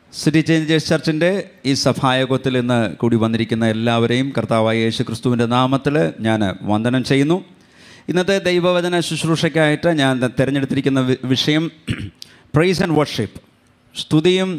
City changers ചർച്ചിൻ്റെ ഈ സഭായോഗത്തിൽ ഇന്ന് കൂടി വന്നിരിക്കുന്ന എല്ലാവരെയും കർത്താവായ യേശു ക്രിസ്തുവിൻ്റെ നാമത്തിൽ ഞാൻ വന്ദനം ചെയ്യുന്നു ഇന്നത്തെ ദൈവവചന ശുശ്രൂഷയ്ക്കായിട്ട് ഞാൻ തിരഞ്ഞെടുത്തിരിക്കുന്ന വി- വിഷയം പ്രൈസ് ആൻഡ് വർഷിപ്പ് സ്തുതിയും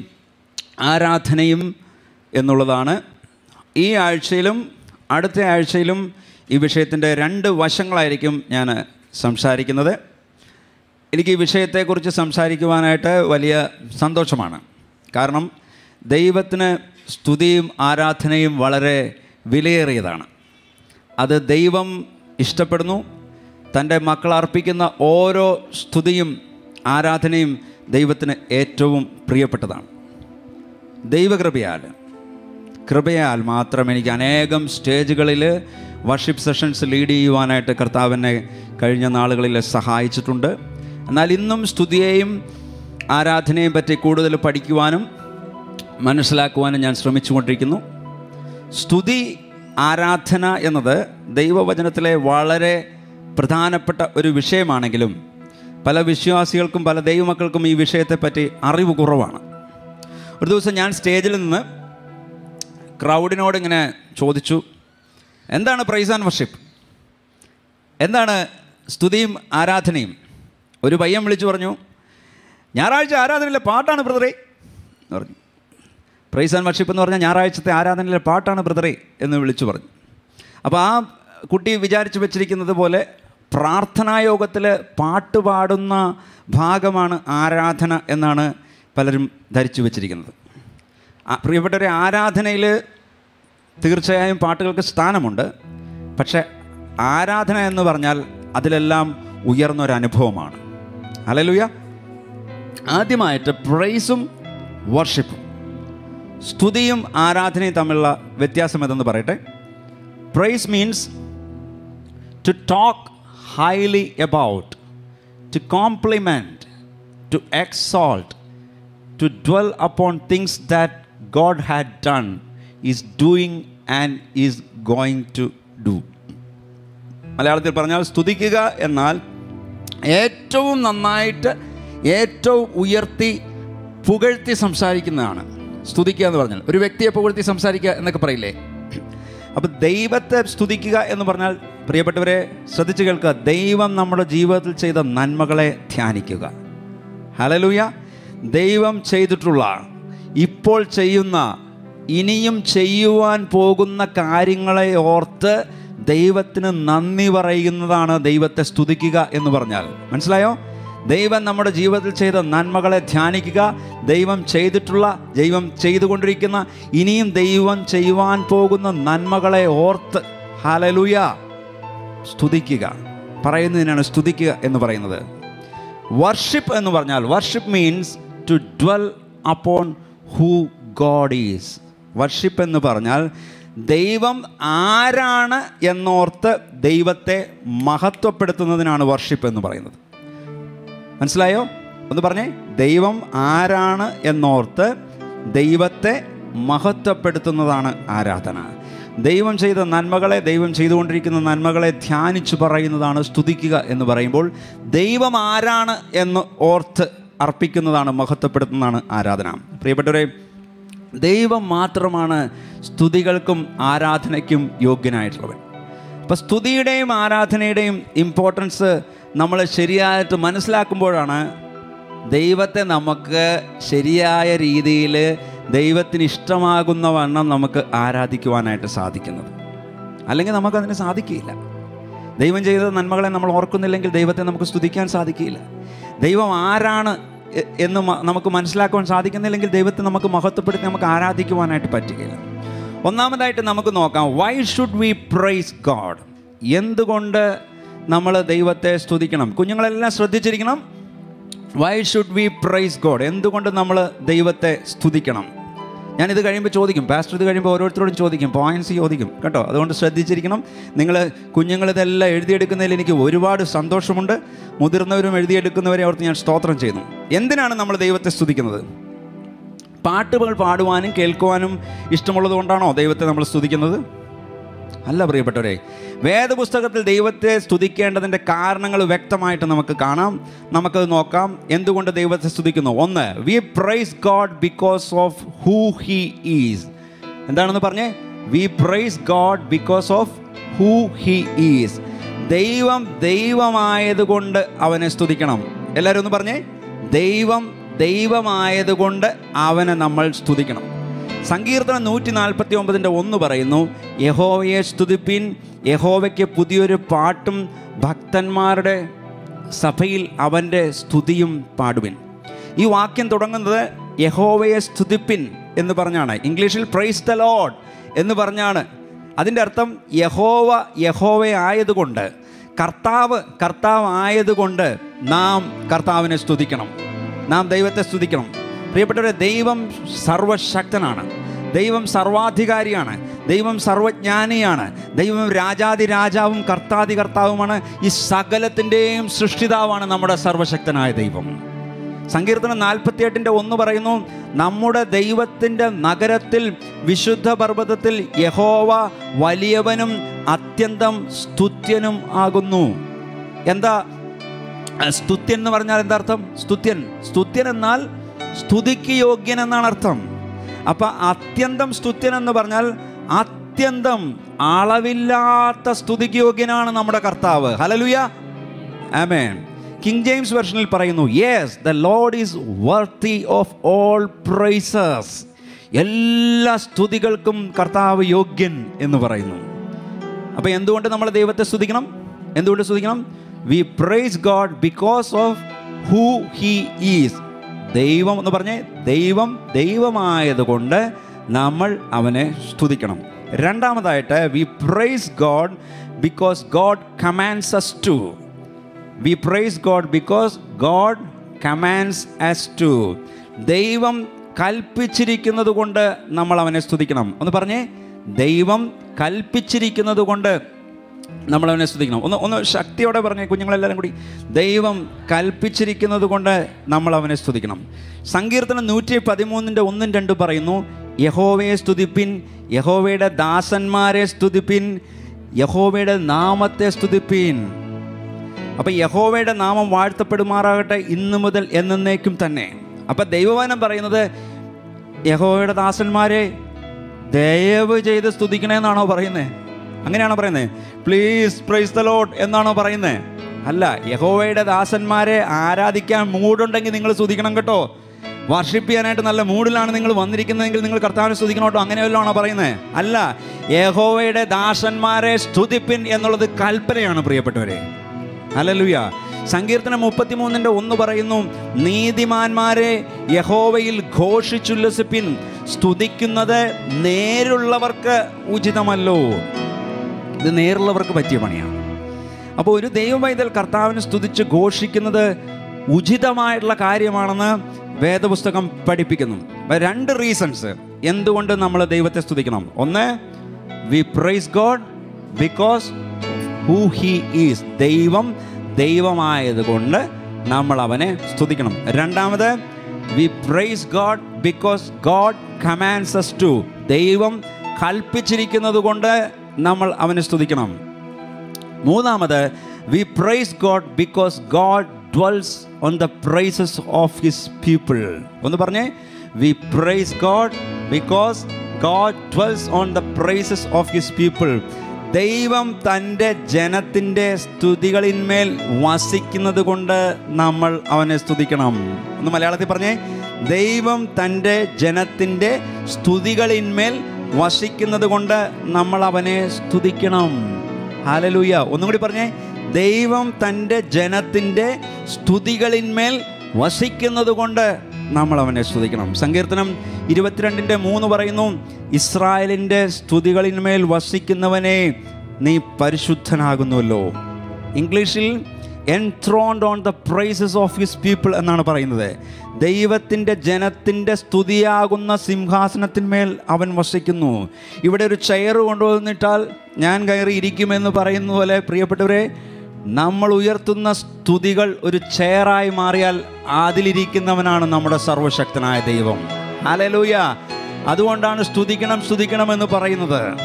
ആരാധനയും എന്നുള്ളതാണ് ഈ ആഴ്ചയിലും അടുത്ത ആഴ്ചയിലും ഈ വിഷയത്തിൻ്റെ രണ്ട് വശങ്ങളായിരിക്കും ഞാൻ സംസാരിക്കുന്നത് എനിക്ക് ഈ വിഷയത്തെക്കുറിച്ച് സംസാരിക്കുവാനായിട്ട് വലിയ സന്തോഷമാണ് കാരണം ദൈവത്തിന് സ്തുതിയും ആരാധനയും വളരെ വിലയേറിയതാണ് അത് ദൈവം ഇഷ്ടപ്പെടുന്നു തൻ്റെ മക്കൾ അർപ്പിക്കുന്ന ഓരോ സ്തുതിയും ആരാധനയും ദൈവത്തിന് ഏറ്റവും പ്രിയപ്പെട്ടതാണ് ദൈവകൃപയാൽ കൃപയാൽ മാത്രം എനിക്ക് അനേകം സ്റ്റേജുകളിൽ വർഷിപ്പ് സെഷൻസ് ലീഡ് ചെയ്യുവാനായിട്ട് കർത്താവിനെ കഴിഞ്ഞ നാളുകളിൽ സഹായിച്ചിട്ടുണ്ട് എന്നാൽ ഇന്നും സ്തുതിയെയും ആരാധനയെയും പറ്റി കൂടുതൽ പഠിക്കുവാനും മനസ്സിലാക്കുവാനും ഞാൻ ശ്രമിച്ചുകൊണ്ടിരിക്കുന്നു സ്തുതി ആരാധന എന്നത് ദൈവവചനത്തിലെ വളരെ പ്രധാനപ്പെട്ട ഒരു വിഷയമാണെങ്കിലും പല വിശ്വാസികൾക്കും പല ദൈവമക്കൾക്കും ഈ വിഷയത്തെപ്പറ്റി അറിവ് കുറവാണ് ഒരു ദിവസം ഞാൻ സ്റ്റേജിൽ നിന്ന് ക്രൗഡിനോട് ഇങ്ങനെ ചോദിച്ചു എന്താണ് പ്രൈസ് ആൻഡ് വർഷിപ്പ് എന്താണ് സ്തുതിയും ആരാധനയും ഒരു പയ്യൻ വിളിച്ചു പറഞ്ഞു ഞായറാഴ്ച ആരാധനയിലെ പാട്ടാണ് ബ്രദറേ എന്ന് പറഞ്ഞു പ്രൈസ് ആൻഡ് വർഷിപ്പ് എന്ന് പറഞ്ഞാൽ ഞായറാഴ്ചത്തെ ആരാധനയിലെ പാട്ടാണ് ബ്രദറേ എന്ന് വിളിച്ചു പറഞ്ഞു അപ്പോൾ ആ കുട്ടി വിചാരിച്ചു വെച്ചിരിക്കുന്നത് പോലെ പ്രാർത്ഥനായോഗത്തിൽ പാട്ട് പാടുന്ന ഭാഗമാണ് ആരാധന എന്നാണ് പലരും ധരിച്ചു വെച്ചിരിക്കുന്നത് ആ, പ്രിയപ്പെട്ടവരെ ആരാധനയിൽ തീർച്ചയായും പാട്ടുകൾക്ക് സ്ഥാനമുണ്ട് പക്ഷേ ആരാധന എന്ന് പറഞ്ഞാൽ അതിലെല്ലാം ഉയർന്നൊരു അനുഭവമാണ് അലലുയ ആദ്യമായിട്ട് പ്രൈസും വർഷിപ്പും സ്തുതിയും ആരാധനയും തമ്മിലുള്ള വ്യത്യാസം എന്തെന്ന് പറയട്ടെ praise means to talk highly about, to compliment, to exalt, to dwell upon things that God had done, is doing, and is going to do. മലയാളത്തിൽ പറഞ്ഞാൽ സ്തുതിക്കുക എന്നാൽ ഏറ്റവും നന്നായിട്ട് ഏറ്റവും ഉയർത്തി പുകഴ്ത്തി സംസാരിക്കുന്നതാണ് സ്തുതിക്കുക എന്ന് പറഞ്ഞാൽ ഒരു വ്യക്തിയെ പുകഴ്ത്തി സംസാരിക്കുക എന്നൊക്കെ പറയില്ലേ അപ്പോൾ ദൈവത്തെ സ്തുതിക്കുക എന്ന് പറഞ്ഞാൽ പ്രിയപ്പെട്ടവരെ ശ്രദ്ധിച്ചു കേൾക്കുക ദൈവം നമ്മുടെ ജീവിതത്തിൽ ചെയ്ത നന്മകളെ ധ്യാനിക്കുക ഹലലുയ ദൈവം ചെയ്തിട്ടുള്ള ഇപ്പോൾ ചെയ്യുന്ന ഇനിയും ചെയ്യുവാൻ പോകുന്ന കാര്യങ്ങളെ ഓർത്ത് ദൈവത്തിന് നന്ദി പറയുന്നതാണ് ദൈവത്തെ സ്തുതിക്കുക എന്ന് പറഞ്ഞാൽ മനസ്സിലായോ ദൈവം നമ്മുടെ ജീവിതത്തിൽ ചെയ്ത നന്മകളെ ധ്യാനിക്കുക ദൈവം ചെയ്തിട്ടുള്ള ദൈവം ചെയ്തുകൊണ്ടിരിക്കുന്ന ഇനിയും ദൈവം ചെയ്യുവാൻ പോകുന്ന നന്മകളെ ഓർത്ത് ഹലലുയ സ്തുതിക്കുക പറയുന്നതിനാണ് സ്തുതിക്കുക എന്ന് പറയുന്നത് വർഷിപ്പ് എന്ന് പറഞ്ഞാൽ worship means to dwell upon who God is worship എന്ന് പറഞ്ഞാൽ ദൈവം ആരാണ് എന്നോർത്ത് ദൈവത്തെ മഹത്വപ്പെടുത്തുന്നതിനാണ് വർഷിപ്പ് എന്ന് പറയുന്നത് മനസ്സിലായോ ഒന്ന് പറഞ്ഞേ ദൈവം ആരാണ് എന്നോർത്ത് ദൈവത്തെ മഹത്വപ്പെടുത്തുന്നതാണ് ആരാധന ദൈവം ചെയ്ത നന്മകളെ ദൈവം ചെയ്തുകൊണ്ടിരിക്കുന്ന നന്മകളെ ധ്യാനിച്ചു പറയുന്നതാണ് സ്തുതിക്കുക എന്ന് പറയുമ്പോൾ ദൈവം ആരാണ് എന്ന് ഓർത്ത് അർപ്പിക്കുന്നതാണ് മഹത്വപ്പെടുത്തുന്നതാണ് ആരാധന പ്രിയപ്പെട്ടവരെ ദൈവം മാത്രമാണ് സ്തുതികൾക്കും ആരാധനയ്ക്കും യോഗ്യനായിട്ടുള്ളവൻ അപ്പോൾ സ്തുതിയുടെയും ആരാധനയുടെയും ഇമ്പോർട്ടൻസ് നമ്മൾ ശരിയായിട്ട് മനസ്സിലാക്കുമ്പോഴാണ് ദൈവത്തെ നമുക്ക് ശരിയായ രീതിയിൽ ദൈവത്തിന് ഇഷ്ടമാകുന്ന വണ്ണം നമുക്ക് ആരാധിക്കുവാനായിട്ട് സാധിക്കുന്നത് അല്ലെങ്കിൽ നമുക്കതിന് സാധിക്കില്ല ദൈവം ചെയ്ത നന്മകളെ നമ്മൾ ഓർക്കുന്നില്ലെങ്കിൽ ദൈവത്തെ നമുക്ക് സ്തുതിക്കാൻ സാധിക്കില്ല ദൈവം ആരാണ് എ- എന്ന് മ- നമുക്ക് മനസ്സിലാക്കുവാൻ സാധിക്കുന്നില്ലെങ്കിൽ ദൈവത്തെ നമുക്ക് മഹത്വപ്പെടുത്തി നമുക്ക് ആരാധിക്കുവാനായിട്ട് പറ്റുകയില്ല ഒന്നാമതായിട്ട് നമുക്ക് നോക്കാം why should we praise God എന്തുകൊണ്ട് നമ്മൾ ദൈവത്തെ സ്തുതിക്കണം കുഞ്ഞുങ്ങളെല്ലാം ശ്രദ്ധിച്ചിരിക്കണം why should we praise God എന്തുകൊണ്ട് നമ്മൾ ദൈവത്തെ സ്തുതിക്കണം ഞാനിത് കഴിയുമ്പോൾ ചോദിക്കും പാസ്റ്റർ ഇത് കഴിയുമ്പോൾ ഓരോരുത്തരോടും ചോദിക്കും പോയിന്റ്സ് ചോദിക്കും കേട്ടോ അതുകൊണ്ട് ശ്രദ്ധിച്ചിരിക്കണം നിങ്ങൾ കുഞ്ഞുങ്ങളിതെല്ലാം എഴുതിയെടുക്കുന്നതിൽ എനിക്ക് ഒരുപാട് സന്തോഷമുണ്ട് മുതിർന്നവരും എഴുതിയെടുക്കുന്നവരെ ഓർത്ത് ഞാൻ സ്തോത്രം ചെയ്യുന്നു എന്തിനാണ് നമ്മൾ ദൈവത്തെ സ്തുതിക്കുന്നത് പാട്ടുകൾ പാടുവാനും കേൾക്കുവാനും ഇഷ്ടമുള്ളത് കൊണ്ടാണോ ദൈവത്തെ നമ്മൾ സ്തുതിക്കുന്നത് അല്ല പ്രിയപ്പെട്ടവരെ വേദപുസ്തകത്തിൽ ദൈവത്തെ സ്തുതിക്കേണ്ടതിൻ്റെ കാരണങ്ങൾ വ്യക്തമായിട്ട് നമുക്ക് കാണാം നമുക്കത് നോക്കാം എന്തുകൊണ്ട് ദൈവത്തെ സ്തുതിക്കുന്നു ഒന്ന് we praise God because of who he is എന്താണെന്ന് പറഞ്ഞേ we praise God because of who he is ദൈവം ദൈവമായതുകൊണ്ട് അവനെ സ്തുതിക്കണം എല്ലാവരും ഒന്ന് പറഞ്ഞേ ദൈവം ദൈവമായതുകൊണ്ട് അവനെ നമ്മൾ സ്തുതിക്കണം സങ്കീർത്തനം നൂറ്റി നാൽപ്പത്തി ഒമ്പതിൻ്റെ ഒന്ന് പറയുന്നു യഹോവയെ സ്തുതിപ്പിൻ യഹോവയ്ക്ക് പുതിയൊരു പാട്ടും ഭക്തന്മാരുടെ സഭയിൽ അവൻ്റെ സ്തുതിയും പാടുവിൻ ഈ വാക്യം തുടങ്ങുന്നത് യഹോവയെ സ്തുതിപ്പിൻ എന്ന് പറഞ്ഞാണ് ഇംഗ്ലീഷിൽ പ്രൈസ് ദ ലോഡ് എന്ന് പറഞ്ഞാണ് അതിൻ്റെ അർത്ഥം യഹോവ യഹോവ ആയതുകൊണ്ട് കർത്താവ് കർത്താവ് ആയതുകൊണ്ട് നാം കർത്താവിനെ സ്തുതിക്കണം നാം ദൈവത്തെ സ്തുതിക്കണം പ്രിയപ്പെട്ടവരെ ദൈവം സർവശക്തനാണ് ദൈവം സർവാധികാരിയാണ് ദൈവം സർവജ്ഞാനിയാണ് ദൈവം രാജാതി രാജാവും കർത്താതി കർത്താവുമാണ് ഈ സകലത്തിൻ്റെയും സൃഷ്ടിതാവാണ് നമ്മുടെ സർവശക്തനായ ദൈവം സങ്കീർത്തനം നാൽപ്പത്തിയെട്ടിൻ്റെ ഒന്ന് പറയുന്നു നമ്മുടെ ദൈവത്തിൻ്റെ നഗരത്തിൽ വിശുദ്ധ പർവ്വതത്തിൽ യഹോവ വലിയവനും അത്യന്തം സ്തുത്യനും ആകുന്നു എന്താ സ്തുത്യൻ എന്ന് പറഞ്ഞാൽ എന്താ അർത്ഥം സ്തുത്യൻ സ്തുത്യൻ എന്നാൽ സ്തുതിക്ക് യോഗ്യൻ എന്നാണ് അർത്ഥം അപ്പൊ അത്യന്തം സ്തുത്യൻ എന്ന് പറഞ്ഞാൽ അത്യന്തം അളവില്ലാത്ത സ്തുതിക്ക് യോഗ്യനാണ് നമ്മുടെ കർത്താവ് ഹലലുയ ആമേൻ കിങ് ജെയിംസ് വെർഷനിൽ പറയുന്നു yes the Lord is worthy of all praises എല്ലാ സ്തുതികൾക്കും കർത്താവ് യോഗ്യൻ എന്ന് പറയുന്നു അപ്പോൾ എന്തുകൊണ്ട് നമ്മൾ ദൈവത്തെ സ്തുതിക്കണം എന്തുകൊണ്ട് സ്തുതിക്കണം we praise God because of who he is ദൈവം എന്ന് പറഞ്ഞേ ദൈവം ദൈവമായതുകൊണ്ട് നമ്മൾ അവനെ സ്തുതിക്കണം രണ്ടാമതായിട്ട് we praise God because God commands us to we praise God because God commands us to ദൈവം കൽപ്പിച്ചിരിക്കുന്നത് കൊണ്ട് നമ്മൾ അവനെ സ്തുതിക്കണം ഒന്ന് പറഞ്ഞേ ദൈവം കൽപ്പിച്ചിരിക്കുന്നത് കൊണ്ട് നമ്മൾ അവനെ സ്തുതിക്കണം ഒന്ന് ഒന്ന് ശക്തിയോടെ പറഞ്ഞേ കുഞ്ഞുങ്ങളെല്ലാവരും കൂടി ദൈവം കൽപ്പിച്ചിരിക്കുന്നത് കൊണ്ട് നമ്മൾ അവനെ സ്തുതിക്കണം സങ്കീർത്തനം നൂറ്റി പതിമൂന്നിൻ്റെ ഒന്നും രണ്ടും പറയുന്നു യഹോവയെ സ്തുതിപ്പിൻ യഹോവയുടെ ദാസന്മാരെ സ്തുതിപ്പിൻ യഹോവയുടെ നാമത്തെ സ്തുതിപ്പിൻ അപ്പം യഹോവയുടെ നാമം വാഴ്ത്തപ്പെടുമാറാകട്ടെ ഇന്നു മുതൽ എന്നേക്കും തന്നെ അപ്പം ദൈവവചനം പറയുന്നത് യഹോവയുടെ ദാസന്മാരെ ദയവ് ചെയ്ത് സ്തുതിക്കണേന്നാണോ പറയുന്നത് അങ്ങനെയാണോ പറയുന്നത് പ്ലീസ് പ്രൈസ് ദ ലോഡ് എന്നാണോ പറയുന്നത് അല്ല യഹോവയുടെ ദാസന്മാരെ ആരാധിക്കാൻ മൂടുണ്ടെങ്കിൽ നിങ്ങൾ സ്തുതിക്കണം കേട്ടോ വർഷിപ്പ് ചെയ്യാനായിട്ട് നല്ല മൂഡിലാണ് നിങ്ങൾ വന്നിരിക്കുന്നതെങ്കിൽ നിങ്ങൾ കർത്താവിനെ സ്തുതിക്കണം കേട്ടോ അങ്ങനെ വല്ലതാണോ പറയുന്നത് അല്ല യഹോവയുടെ ദാസന്മാരെ സ്തുതിപ്പിൻ എന്നുള്ളത് കൽപ്പനയാണ് പ്രിയപ്പെട്ടവരെ അലലുയ സങ്കീർത്തനം മുപ്പത്തിമൂന്നിൻ്റെ ഒന്ന് പറയുന്നു നീതിമാന്മാരെ യഹോവയിൽ ഘോഷിച്ചുല്ലസിപ്പിൻ സ്തുതിക്കുന്നത് നേരുള്ളവർക്ക് ഉചിതമല്ലോ ഇത് നേരുള്ളവർക്ക് പറ്റിയ പണിയാണ് അപ്പോൾ ഒരു ദൈവവൈതൽ കർത്താവിനെ സ്തുതിച്ച് ഘോഷിക്കുന്നത് ഉചിതമായിട്ടുള്ള കാര്യമാണെന്ന് വേദപുസ്തകം പഠിപ്പിക്കുന്നു അപ്പൊ രണ്ട് റീസൺസ് എന്തുകൊണ്ട് നമ്മൾ ദൈവത്തെ സ്തുതിക്കണം ഒന്ന് we praise God because who he is ദൈവം ദൈവമായതുകൊണ്ട് നമ്മൾ അവനെ സ്തുതിക്കണം രണ്ടാമത് we praise God because God commands us to ദൈവം കൽപ്പിച്ചിരിക്കുന്നത് കൊണ്ട് നമ്മൾ അവനെ സ്തുതിക്കണം മൂന്നാമത് we praise God because God dwells on the praises of his people ഒന്ന് പറഞ്ഞേ we praise God because God dwells on the praises of his people ദൈവം തൻ്റെ ജനത്തിൻ്റെ സ്തുതികളിന്മേൽ വസിക്കുന്നത് കൊണ്ട് നമ്മൾ അവനെ സ്തുതിക്കണം ഒന്ന് മലയാളത്തിൽ പറഞ്ഞേ ദൈവം തൻ്റെ ജനത്തിൻ്റെ സ്തുതികളിന്മേൽ വസിക്കുന്നത് കൊണ്ട് നമ്മൾ അവനെ സ്തുതിക്കണം ഹാലലൂയ ഒന്നും കൂടി പറഞ്ഞേ ദൈവം തൻ്റെ ജനത്തിൻ്റെ സ്തുതികളിന്മേൽ വസിക്കുന്നത് കൊണ്ട് നമ്മൾ അവനെ സ്തുതിക്കണം സങ്കീർത്തനം ഇരുപത്തിരണ്ടിൻ്റെ മൂന്ന് പറയുന്നു ഇസ്രായേലിൻ്റെ സ്തുതികളിന്മേൽ വസിക്കുന്നവനെ നീ പരിശുദ്ധനാകുന്നുവല്ലോ ഇംഗ്ലീഷിൽ enthroned on the praises of his people എന്നാണ് പറയുന്നത് ദൈവത്തിൻ്റെ ജനത്തിൻ്റെ സ്തുതിയാകുന്ന സിംഹാസനത്തിന്മേൽ അവൻ വസിക്കുന്നു ഇവിടെ ഒരു ചെയർ കൊണ്ടുവന്നിട്ടാൽ ഞാൻ കയറി ഇരിക്കുമെന്ന് പറയുന്ന പോലെ പ്രിയപ്പെട്ടവരെ നമ്മൾ ഉയർത്തുന്ന സ്തുതികൾ ഒരു ചെയറായി മാറിയാൽ അതിലിരിക്കുന്നവനാണ് നമ്മുടെ സർവശക്തനായ ദൈവം ഹലലൂയ അതുകൊണ്ടാണ് സ്തുതിക്കണം സ്തുതിക്കണം എന്ന് പറയുന്നത്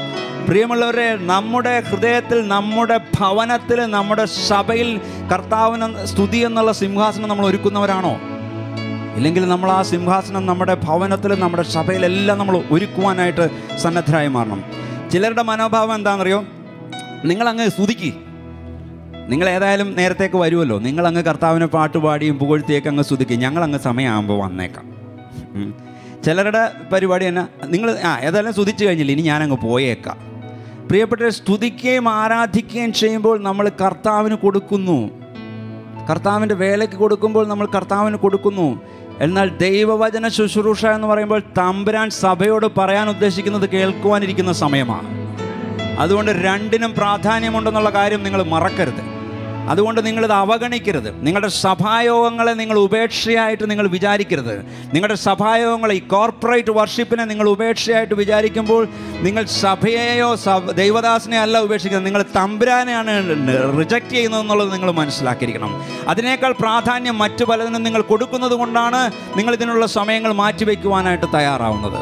പ്രിയമുള്ളവരെ നമ്മുടെ ഹൃദയത്തിൽ നമ്മുടെ ഭവനത്തിൽ നമ്മുടെ സഭയിൽ കർത്താവിന് സ്തുതി എന്നുള്ള സിംഹാസനം നമ്മൾ ഒരുക്കുന്നവരാണോ ഇല്ലെങ്കിൽ നമ്മൾ ആ സിംഹാസനം നമ്മുടെ ഭവനത്തിൽ നമ്മുടെ സഭയിലെല്ലാം നമ്മൾ ഒരുക്കുവാനായിട്ട് സന്നദ്ധരായി മാറണം ചിലരുടെ മനോഭാവം എന്താണെന്നറിയോ നിങ്ങളങ്ങ് സ്തുതിക്ക് നിങ്ങൾ ഏതായാലും നേരത്തേക്ക് വരുമല്ലോ നിങ്ങളങ്ങ് കർത്താവിനെ പാട്ട് പാടിയും പുകഴ്ത്തിയൊക്കെ അങ്ങ് സ്തുതിക്കും ഞങ്ങളങ്ങ് സമയമാകുമ്പോൾ വന്നേക്കാം ഉം. ചിലരുടെ പരിപാടി തന്നെ നിങ്ങൾ ആ ഏതായാലും സ്തുതിച്ച് കഴിഞ്ഞില്ല ഇനി ഞാനങ്ങ് പോയേക്കാം പ്രിയപ്പെട്ട സ്തുതിക്കുകയും ആരാധിക്കുകയും ചെയ്യുമ്പോൾ നമ്മൾ കർത്താവിന് കൊടുക്കുന്നു കർത്താവിൻ്റെ വേലയ്ക്ക് കൊടുക്കുമ്പോൾ നമ്മൾ കർത്താവിന് കൊടുക്കുന്നു എന്നാൽ ദൈവവചന ശുശ്രൂഷ എന്ന് പറയുമ്പോൾ തമ്പുരാൻ സഭയോട് പറയാൻ ഉദ്ദേശിക്കുന്നത് കേൾക്കുവാനിരിക്കുന്ന സമയമാണ് അതുകൊണ്ട് രണ്ടിനും പ്രാധാന്യമുണ്ടെന്നുള്ള കാര്യം നിങ്ങൾ മറക്കരുത് അതുകൊണ്ട് നിങ്ങളിത് അവഗണിക്കരുത് നിങ്ങളുടെ സഭായോഗങ്ങളെ നിങ്ങൾ ഉപേക്ഷയായിട്ട് നിങ്ങൾ വിചാരിക്കരുത് നിങ്ങളുടെ സഭായോഗങ്ങളെ ഈ കോർപ്പറേറ്റ് വർഷിപ്പിനെ നിങ്ങൾ ഉപേക്ഷയായിട്ട് വിചാരിക്കുമ്പോൾ നിങ്ങൾ സഭയെയോ സഭ ദൈവദാസനെ അല്ല ഉപേക്ഷിക്കുന്നത് നിങ്ങൾ തമ്പുരാനെയാണ് റിജക്റ്റ് ചെയ്യുന്നതെന്നുള്ളത് നിങ്ങൾ മനസ്സിലാക്കിയിരിക്കണം അതിനേക്കാൾ പ്രാധാന്യം മറ്റു പലതിനും നിങ്ങൾ കൊടുക്കുന്നത് കൊണ്ടാണ് നിങ്ങൾ ഇതിനുള്ള സമയങ്ങൾ മാറ്റിവെക്കുവാനായിട്ട് തയ്യാറാവുന്നത്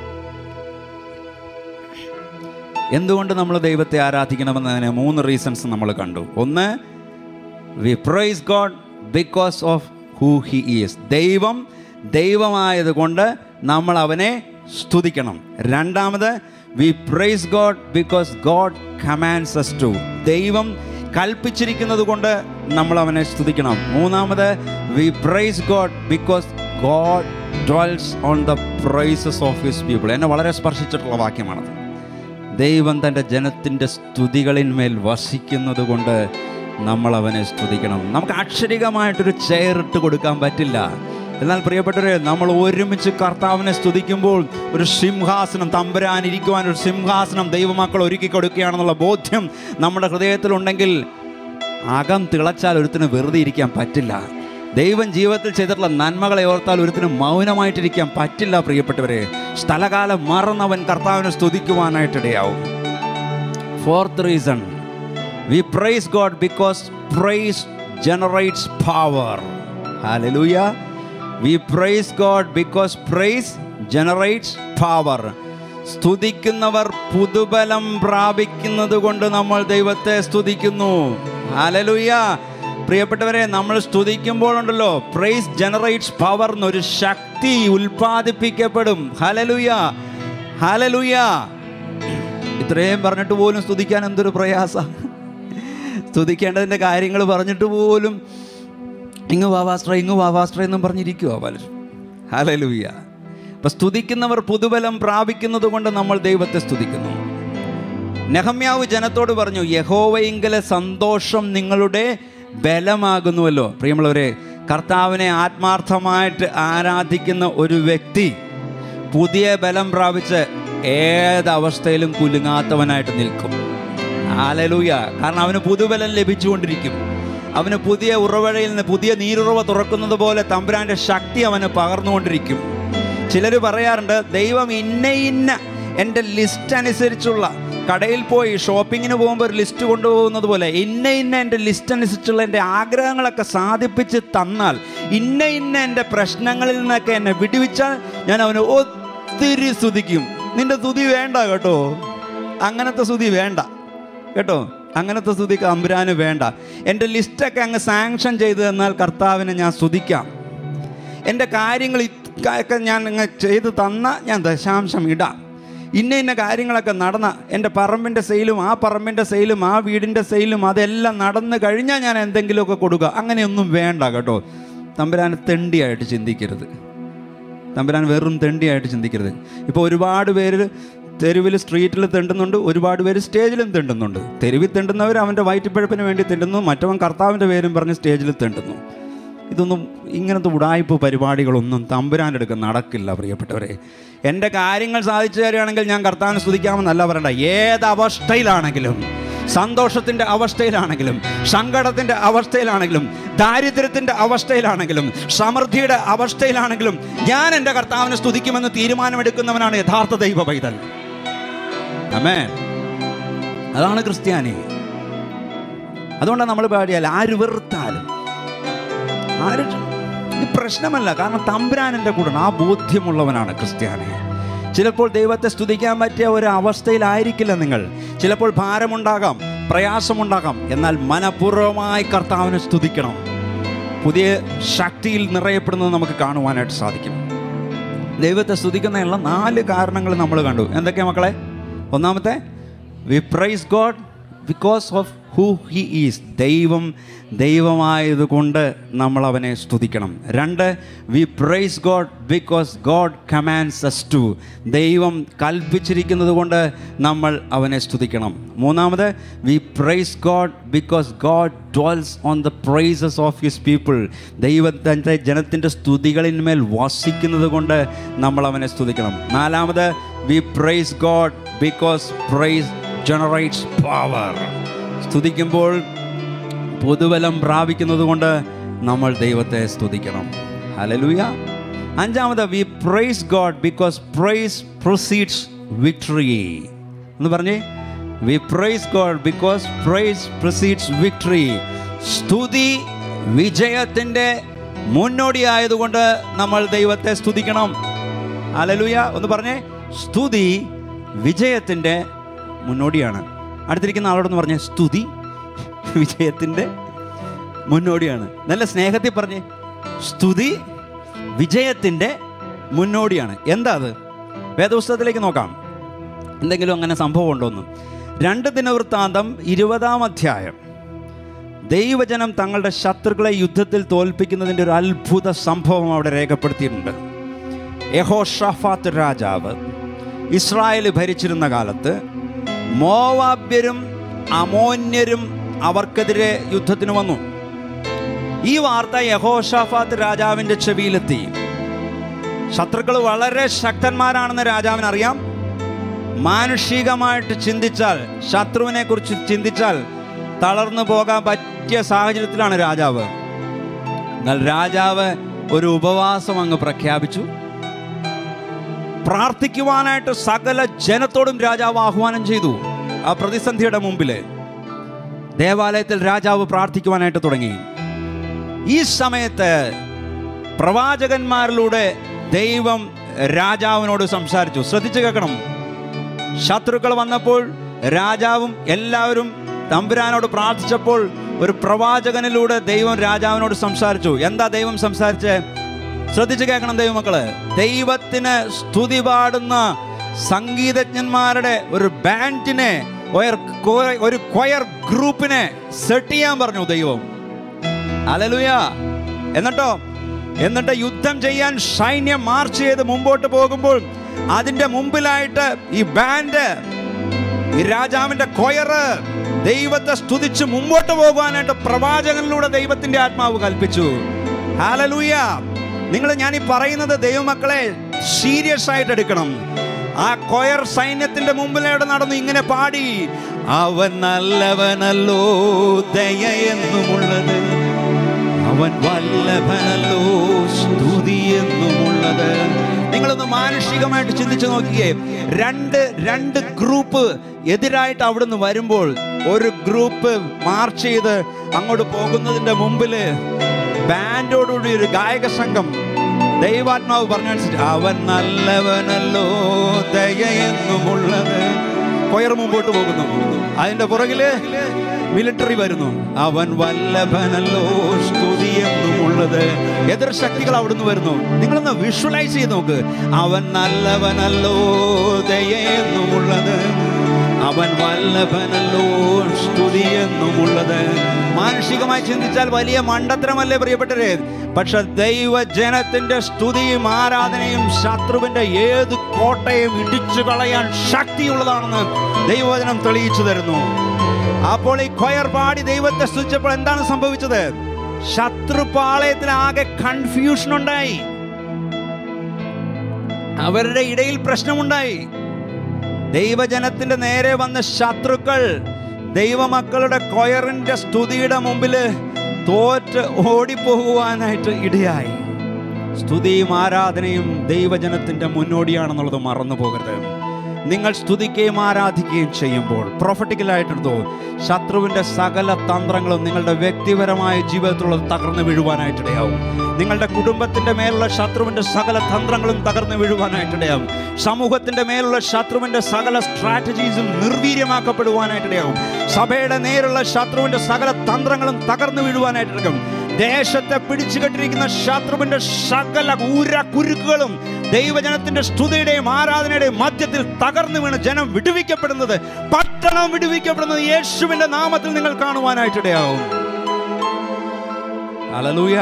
എന്തുകൊണ്ട് നമ്മൾ ദൈവത്തെ ആരാധിക്കണമെന്നതിന് മൂന്ന് റീസൺസ് നമ്മൾ കണ്ടു ഒന്ന് we praise God because of who he is ദൈവം ദൈവമായതുകൊണ്ട് നമ്മൾ അവനെ സ്തുതിക്കണം രണ്ടാമത് we praise God because God commands us to ദൈവം കൽപ്പിച്ചിരിക്കുന്നത് കൊണ്ട് നമ്മൾ അവനെ സ്തുതിക്കണം മൂന്നാമത് we praise God because God dwells on the praises of his people എന്നെ വളരെ സ്പർശിച്ചിട്ടുള്ള വാക്യമാണത് ദൈവം തൻ്റെ ജനത്തിൻ്റെ സ്തുതികളിന്മേൽ വസിക്കുന്നത് കൊണ്ട് നമ്മൾ അവനെ സ്തുതിക്കണം നമുക്ക് അക്ഷരികമായിട്ടൊരു ചെയർ ഇട്ട് കൊടുക്കാൻ പറ്റില്ല എന്നാൽ പ്രിയപ്പെട്ടവരെ നമ്മൾ ഒരുമിച്ച് കർത്താവിനെ സ്തുതിക്കുമ്പോൾ ഒരു സിംഹാസനം തമ്പുരാൻ ഇരിക്കുവാൻ ഒരു സിംഹാസനം ദൈവമക്കൾ ഒരുക്കി കൊടുക്കുകയാണെന്നുള്ള ബോധ്യം നമ്മുടെ ഹൃദയത്തിലുണ്ടെങ്കിൽ അകം തിളച്ചാൽ ഒരുത്തിന് വെറുതെ ഇരിക്കാൻ പറ്റില്ല ദൈവം ജീവിതത്തിൽ ചെയ്തിട്ടുള്ള നന്മകളെ ഓർത്താൽ ഒരുത്തിന് മൗനമായിട്ടിരിക്കാൻ പറ്റില്ല പ്രിയപ്പെട്ടവരെ സ്ഥലകാലം മറന്നവൻ കർത്താവിനെ സ്തുതിക്കുവാനായിട്ടിടയാവും fourth reason we praise God because praise generates power ഹാലലൂയ we praise God because praise generates power സ്തുതിക്കുന്നവർ പുതുബലം പ്രാപിക്കുന്നത് കൊണ്ട് നമ്മൾ ദൈവത്തെ സ്തുതിക്കുന്നു ഹാലലൂയ പ്രിയപ്പെട്ടവരെ നമ്മൾ സ്തുതിക്കുമ്പോഴുണ്ടല്ലോ പ്രൈസ് ജനറേറ്റ്സ് പവർ എന്നൊരു ശക്തി ഉൽപ്പാദിപ്പിക്കപ്പെടും ഹലലുയ ഹലലുയ ഇത്രയും പറഞ്ഞിട്ട് പോലും സ്തുതിക്കാൻ എന്തൊരു പ്രയാസ സ്തുതിക്കേണ്ടതിൻ്റെ കാര്യങ്ങൾ പറഞ്ഞിട്ട് പോലും ഇങ്ങ് വാവാസ്ട്ര ഇങ്ങ് വാവാസ്ട്ര എന്നും പറഞ്ഞിരിക്കുവോ പലരും ഹലലുയ അപ്പം സ്തുതിക്കുന്നവർ പുതുബലം പ്രാപിക്കുന്നത് കൊണ്ട് നമ്മൾ ദൈവത്തെ സ്തുതിക്കുന്നു നെഹമ്യാവ് ജനത്തോട് പറഞ്ഞു യഹോവയെങ്കിലെ സന്തോഷം നിങ്ങളുടെ ബലമാകുന്നുവല്ലോ പ്രിയമുള്ളവരെ കർത്താവിനെ ആത്മാർത്ഥമായിട്ട് ആരാധിക്കുന്ന ഒരു വ്യക്തി പുതിയ ബലം പ്രാപിച്ച് ഏതവസ്ഥയിലും കുലുങ്ങാത്തവനായിട്ട് നിൽക്കും ആലലൂയ കാരണം അവന് പുതുബലം ലഭിച്ചുകൊണ്ടിരിക്കും അവന് പുതിയ ഉറവഴയിൽ നിന്ന് പുതിയ നീരുറവ തുറക്കുന്നത് പോലെ തമ്പുരാൻ്റെ ശക്തി അവന് പകർന്നുകൊണ്ടിരിക്കും ചിലർ പറയാറുണ്ട് ദൈവം ഇന്ന ഇന്ന എൻ്റെ ലിസ്റ്റ് അനുസരിച്ചുള്ള കടയിൽ പോയി ഷോപ്പിങ്ങിന് പോകുമ്പോൾ ഒരു ലിസ്റ്റ് കൊണ്ടുപോകുന്നത് പോലെ ഇന്ന ഇന്ന എൻ്റെ ലിസ്റ്റ് അനുസരിച്ചുള്ള എൻ്റെ ആഗ്രഹങ്ങളൊക്കെ സാധിപ്പിച്ച് തന്നാൽ ഇന്ന ഇന്ന എൻ്റെ പ്രശ്നങ്ങളിൽ നിന്നൊക്കെ എന്നെ വിടുവിച്ചാൽ ഞാൻ അവന് ഒത്തിരി സ്തുതിക്കും നിന്റെ സ്തുതി വേണ്ട കേട്ടോ അങ്ങനത്തെ സ്തുതി വേണ്ട കേട്ടോ അങ്ങനത്തെ സ്തുതി അമ്പുരാന് വേണ്ട എൻ്റെ ലിസ്റ്റൊക്കെ അങ്ങ് സാങ്ഷൻ ചെയ്തു തന്നാൽ കർത്താവിനെ ഞാൻ സ്തുതിക്കാം എൻ്റെ കാര്യങ്ങൾ ഒക്കെ ഞാൻ അങ്ങ് ചെയ്ത് തന്ന ഞാൻ ദശാംശം ഇടാം ഇന്ന ഇന്ന കാര്യങ്ങളൊക്കെ നടന്ന എൻ്റെ പറമ്പിൻ്റെ സെയിലും ആ പറമ്പിൻ്റെ സെയിലും ആ വീടിൻ്റെ സെയിലും അതെല്ലാം നടന്നു കഴിഞ്ഞാൽ ഞാൻ എന്തെങ്കിലുമൊക്കെ കൊടുക്കുക അങ്ങനെയൊന്നും വേണ്ട കേട്ടോ തമ്പുരാൻ തെണ്ടിയായിട്ട് ചിന്തിക്കരുത് തമ്പുരാൻ വെറും തെണ്ടിയായിട്ട് ചിന്തിക്കരുത് ഇപ്പോൾ ഒരുപാട് പേര് തെരുവിൽ സ്ട്രീറ്റിൽ തെണ്ടുന്നുണ്ട് ഒരുപാട് പേര് സ്റ്റേജിലും തെണ്ടുന്നുണ്ട് തെരുവിൽ തെണ്ടുന്നവർ അവൻ്റെ വയറ്റിപ്പഴപ്പിന് വേണ്ടി തെണ്ടുന്നു മറ്റവൻ കർത്താവിൻ്റെ പേരും പറഞ്ഞ് സ്റ്റേജിൽ തെണ്ടുന്നു ഇതൊന്നും ഇങ്ങനത്തെ ഉടായ്പ പരിപാടികളൊന്നും തമ്പുരാൻ്റെ അടുക്ക് നടക്കില്ല പ്രിയപ്പെട്ടവരെ എൻ്റെ കാര്യങ്ങൾ സാധിച്ചു തരികയാണെങ്കിൽ ഞാൻ കർത്താവിനെ സ്തുതിക്കാമെന്നല്ല പറയണ്ട ഏത് അവസ്ഥയിലാണെങ്കിലും സന്തോഷത്തിൻ്റെ അവസ്ഥയിലാണെങ്കിലും സങ്കടത്തിൻ്റെ അവസ്ഥയിലാണെങ്കിലും ദാരിദ്ര്യത്തിൻ്റെ അവസ്ഥയിലാണെങ്കിലും സമൃദ്ധിയുടെ അവസ്ഥയിലാണെങ്കിലും ഞാൻ എൻ്റെ കർത്താവിനെ സ്തുതിക്കുമെന്ന് തീരുമാനമെടുക്കുന്നവനാണ് യഥാർത്ഥ ദൈവ പൈതൽ അമേ അതാണ് ക്രിസ്ത്യാനി അതുകൊണ്ടാണ് നമ്മൾ പാടിയാൽ ആര് വെറുത്താലും ആര് ഇത് പ്രശ്നമല്ല കാരണം തമ്പുരാൻ എൻ്റെ കൂടെ ആ ബോധ്യമുള്ളവനാണ് ക്രിസ്ത്യാനി ചിലപ്പോൾ ദൈവത്തെ സ്തുതിക്കാൻ പറ്റിയ ഒരു അവസ്ഥയിലായിരിക്കില്ല നിങ്ങൾ ചിലപ്പോൾ ഭാരമുണ്ടാകാം പ്രയാസമുണ്ടാകാം എന്നാൽ മനഃപൂർവ്വമായി കർത്താവിനെ സ്തുതിക്കണം പുതിയ ശക്തിയിൽ നിറയപ്പെടുന്നത് നമുക്ക് കാണുവാനായിട്ട് സാധിക്കും ദൈവത്തെ സ്തുതിക്കുന്നതിനുള്ള നാല് കാരണങ്ങൾ നമ്മൾ കണ്ടു എന്തൊക്കെയാ മക്കളെ ഒന്നാമത്തെ we praise God because of who he is ദൈവം ദൈവമായതുകൊണ്ട് നമ്മൾ അവനെ സ്തുതിക്കണം രണ്ട് we praise God because God commands us to ദൈവം കൽപ്പിച്ചിരിക്കുന്നത് കൊണ്ട് നമ്മൾ അവനെ സ്തുതിക്കണം മൂന്നാമത് we praise God because God dwells on the praises of his people ദൈവത്തിൻ്റെ ജനത്തിൻ്റെ സ്തുതികളിന്മേൽ വസിക്കുന്നത് കൊണ്ട് നമ്മൾ അവനെ സ്തുതിക്കണം നാലാമത് we praise God because praise generates power സ്തുതിക്കുമ്പോൾ പൊതുബലം പ്രാപിക്കുന്നത് കൊണ്ട് നമ്മൾ ദൈവത്തെ സ്തുതിക്കണം ഹലലുയ അഞ്ചാമത് we praise God because praise proceeds victory എന്ന് പറഞ്ഞേ we praise God because praise proceeds victory സ്തുതി വിജയത്തിൻ്റെ മുന്നോടിയായതുകൊണ്ട് നമ്മൾ ദൈവത്തെ സ്തുതിക്കണം ഹലലുയ ഒന്ന് പറഞ്ഞേ സ്തുതി വിജയത്തിൻ്റെ മുന്നോടിയാണ് അടുത്തിരിക്കുന്ന ആളോടൊന്ന് പറഞ്ഞേ സ്തുതി വിജയത്തിൻ്റെ മുന്നോടിയാണ് നല്ല സ്നേഹത്തിൽ പറഞ്ഞേ സ്തുതി വിജയത്തിൻ്റെ മുന്നോടിയാണ് എന്താ അത് വേദപുസ്തകത്തിലേക്ക് നോക്കാം എന്തെങ്കിലും അങ്ങനെ സംഭവം ഉണ്ടോന്ന് രണ്ട് ദിനവൃത്താന്തം ഇരുപതാം അധ്യായം ദൈവജനം തങ്ങളുടെ ശത്രുക്കളെ യുദ്ധത്തിൽ തോൽപ്പിക്കുന്നതിൻ്റെ ഒരു അത്ഭുത സംഭവം അവിടെ രേഖപ്പെടുത്തിയിട്ടുണ്ട് യഹോഷഫാത്ത് രാജാവ് ഇസ്രായേൽ ഭരിച്ചിരുന്ന കാലത്ത് മോവാബ്യരും അമോന്യരും അവർക്കെതിരെ യുദ്ധത്തിന് വന്നു ഈ വാർത്ത യഹോഷാഫാത്ത് രാജാവിൻ്റെ ചെവിയിലെത്തി ശത്രുക്കൾ വളരെ ശക്തന്മാരാണെന്ന് രാജാവിന് അറിയാം മാനുഷികമായിട്ട് ചിന്തിച്ചാൽ ശത്രുവിനെ കുറിച്ച് ചിന്തിച്ചാൽ തളർന്നു പോകാൻ പറ്റിയ സാഹചര്യത്തിലാണ് രാജാവ് എന്നാൽ രാജാവ് ഒരു ഉപവാസം അങ്ങ് പ്രഖ്യാപിച്ചു പ്രാർത്ഥിക്കുവാനായിട്ട് സകല ജനത്തോടും രാജാവ് ആഹ്വാനം ചെയ്തു ആ പ്രതിസന്ധിയുടെ മുമ്പിൽ ദേവാലയത്തിൽ രാജാവ് പ്രാർത്ഥിക്കുവാനായിട്ട് തുടങ്ങി ഈ സമയത്ത് പ്രവാചകന്മാരിലൂടെ ദൈവം രാജാവിനോട് സംസാരിച്ചു ശ്രദ്ധിച്ചു കേൾക്കണം ശത്രുക്കൾ വന്നപ്പോൾ രാജാവും എല്ലാവരും തമ്പുരാനോട് പ്രാർത്ഥിച്ചപ്പോൾ ഒരു പ്രവാചകനിലൂടെ ദൈവം രാജാവിനോട് സംസാരിച്ചു എന്താ ദൈവം സംസാരിച്ചേ ശ്രദ്ധിച്ചു കേൾക്കണം ദൈവമക്കള് ദൈവത്തിന് സ്തുതി പാടുന്ന സംഗീതജ്ഞന്മാരുടെ ഒരു ബാൻഡിനെ ഒരു കൊയ- ഒരു കൊയർ ഗ്രൂപ്പിനെ സെറ്റ് ചെയ്യാൻ പറഞ്ഞു ദൈവം അലലുയ എന്നിട്ടോ എന്നിട്ട് യുദ്ധം ചെയ്യാൻ സൈന്യം മാർച്ച് ചെയ്ത് മുമ്പോട്ട് പോകുമ്പോൾ അതിന്റെ മുമ്പിലായിട്ട് ഈ ബാൻഡ് ഈ രാജാവിന്റെ കൊയറ് ദൈവത്തെ സ്തുതിച്ച് മുമ്പോട്ട് പോകുവാനായിട്ട് പ്രവാചകനിലൂടെ ദൈവത്തിന്റെ ആത്മാവ് കൽപ്പിച്ചു ഹാലലൂയ നിങ്ങൾ ഞാൻ ഈ പറയുന്നത് ദൈവമക്കളെ സീരിയസ് ആയിട്ട് എടുക്കണം ആ കൊയർ സൈന്യത്തിന്റെ മുമ്പിലൂടെ നടന്നു ഇങ്ങനെ പാടി അവൻ നല്ലവനല്ലോ ദയ എന്നുമുള്ളത് അവൻ വല്ലഭനല്ലോ സ്തുതി എന്നുമുള്ളത് നിങ്ങളൊന്ന് മാനുഷികമായിട്ട് ചിന്തിച്ചു നോക്കിയേ രണ്ട് രണ്ട് ഗ്രൂപ്പ് എതിരായിട്ട് അവിടുന്ന് വരുമ്പോൾ ഒരു ഗ്രൂപ്പ് മാർച്ച് ചെയ്ത് അങ്ങോട്ട് പോകുന്നതിന്റെ മുമ്പില് ബാൻഡോടുകൂടി ഒരു ഗായക സംഘം ദൈവാത്മാവ് പറഞ്ഞു അനുസരിച്ച് അവൻ നല്ലവനല്ലോ ദയ എന്നുമുള്ളത് കൊയർ മുമ്പോട്ട് പോകുന്നു അതിന്റെ പുറകില് മിലിറ്ററി വരുന്നു അവൻ വല്ലഭനല്ലോ സ്തുതി എന്നുമുള്ളത് എതിർ ശക്തികൾ അവിടുന്ന് വരുന്നു നിങ്ങളൊന്ന് വിഷ്വലൈസ് ചെയ്ത് നോക്ക് അവൻ നല്ലവനല്ലോ ദയ എന്നുമുള്ളത് അവൻ വല്ലഭനല്ലോ സ്തുതി എന്നുമുള്ളത് മാനുഷികമായി ചിന്തിച്ചാൽ വലിയ മണ്ടത്തരമല്ലേ പ്രിയപ്പെട്ടവരെ പക്ഷെ ദൈവജനത്തിന്റെ സ്തുതിയും ആരാധനയും ശത്രുവിന്റെ ഏത് കോട്ടയും ഇടിച്ചു കളയാൻ ശക്തിയുള്ളതാണെന്ന് ദൈവവചനം തെളിയിച്ചു തരുന്നു അപ്പോൾ ഈ കൊയർ പാടി ദൈവത്തെ സ്തുതിച്ചപ്പോൾ എന്താണ് സംഭവിച്ചത് ശത്രുപാളയത്തിൽ ആകെ കൺഫ്യൂഷൻ ഉണ്ടായി അവരുടെ ഇടയിൽ പ്രശ്നമുണ്ടായി ദൈവജനത്തിന്റെ നേരെ വന്ന ശത്രുക്കൾ ദൈവമക്കളുടെ കൊയറിന്റെ സ്തുതിയുടെ മുമ്പിൽ തോറ്റ് ഓടിപ്പോകുവാനായിട്ട് ഇടയായി സ്തുതിയും ആരാധനയും ദൈവജനത്തിന്റെ മുന്നോടിയാണെന്നുള്ളത് മറന്നു പോകരുത് നിങ്ങൾ സ്തുതിക്കുകയും ആരാധിക്കുകയും ചെയ്യുമ്പോൾ പ്രൊഫറ്റിക്കലായിട്ടെടുത്തോ ശത്രുവിൻ്റെ സകല തന്ത്രങ്ങളും നിങ്ങളുടെ വ്യക്തിപരമായ ജീവിതത്തിലുള്ളത് തകർന്നു വീഴുവാനായിട്ടിടയാവും നിങ്ങളുടെ കുടുംബത്തിൻ്റെ മേലുള്ള ശത്രുവിൻ്റെ സകല തന്ത്രങ്ങളും തകർന്നു വീഴുവാനായിട്ടിടയാവും സമൂഹത്തിൻ്റെ മേലുള്ള ശത്രുവിൻ്റെ സകല സ്ട്രാറ്റജീസും നിർവീര്യമാക്കപ്പെടുവാനായിട്ടിടയാവും സഭയുടെ നേരുള്ള ശത്രുവിൻ്റെ സകല തന്ത്രങ്ങളും തകർന്നു വീഴുവാനായിട്ടിടയാവും ദേശത്തെ പിടിച്ചുകെട്ടിരിക്കുന്ന ശത്രുവിന്റെ സകല ഊര കുരുക്കുകളും ദൈവജനത്തിന്റെ സ്തുതിയുടെയും ആരാധനയുടെയും മധ്യത്തിൽ തകർന്നു വീണ് ജനം വിടുവിക്കപ്പെടുന്നത് പട്ടണം വിടുവിക്കപ്പെടുന്നത് യേശുവിന്റെ നാമത്തിൽ നിങ്ങൾ കാണുവാനായിട്ടിടയാവും ഹല്ലേലൂയ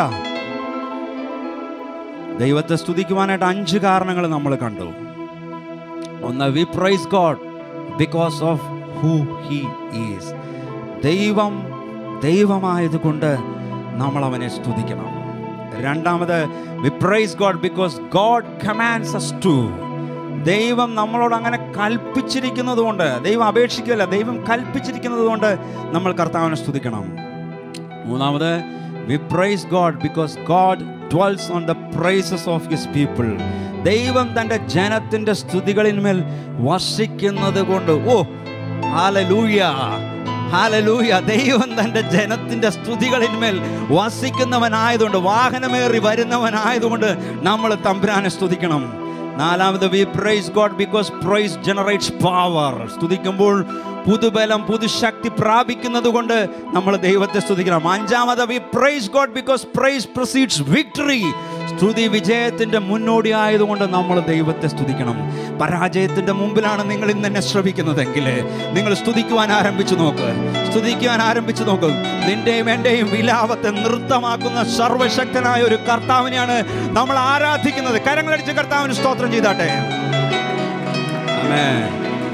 ദൈവത്തെ സ്തുതിക്കുവാനായിട്ട് അഞ്ച് കാരണങ്ങൾ നമ്മൾ കണ്ടു ഒന്ന് we praise God because of who he is ദൈവം ദൈവമായതുകൊണ്ട് നമ്മൾ അവനെ സ്തുതിക്കണം രണ്ടാമത് we praise God because God commands us to ദൈവം നമ്മളോട് അങ്ങനെ കൽപ്പിച്ചിരിക്കുന്നത് കൊണ്ട് ദൈവം അപേക്ഷിക്കുകയല്ല ദൈവം കൽപ്പിച്ചിരിക്കുന്നത് കൊണ്ട് നമ്മൾ കർത്താവിനെ സ്തുതിക്കണം മൂന്നാമത് we praise God because God dwells on the praises of his people ദൈവം തൻ്റെ ജനത്തിൻ്റെ സ്തുതികളിന്മേൽ വസിക്കുന്നത് കൊണ്ട് ഓ ഹാലലൂയ ഹാലലൂയ ദൈവം തൻ്റെ ജനത്തിൻ്റെ സ്തുതികളിന്മേൽ വസിക്കുന്നവനായതുകൊണ്ട് വാഹനമേറി വരുന്നവനായതുകൊണ്ട് നമ്മൾ തമ്പുരാനെ സ്തുതിക്കണം നാലാമത് we praise God because praise generates power സ്തുതിക്കുമ്പോൾ പുതുബലം പുതുശക്തി പ്രാപിക്കുന്നത് കൊണ്ട് നമ്മൾ ദൈവത്തെ സ്തുതിക്കണം അഞ്ചാമത് we praise God because praise proceeds victory സ്തുതി വിജയത്തിന്റെ മുന്നോടി ആയതുകൊണ്ട് നമ്മൾ ദൈവത്തെ സ്തുതിക്കണം പരാജയത്തിന്റെ മുമ്പിലാണ് നിങ്ങൾ ഇന്ന് എന്നെ ശ്രമിക്കുന്നതെങ്കിൽ നിങ്ങൾ സ്തുതിക്കുവാൻ ആരംഭിച്ചു നോക്ക് സ്തുതിക്കുവാൻ ആരംഭിച്ചു നോക്ക് നിന്റെയും എൻ്റെയും വിലാപത്തെ നൃത്തമാക്കുന്ന സർവശക്തനായ ഒരു കർത്താവിനെയാണ് നമ്മൾ ആരാധിക്കുന്നത് കരങ്ങളടിച്ച് കർത്താവിന് സ്തോത്രം ചെയ്താട്ടെ ആമേൻ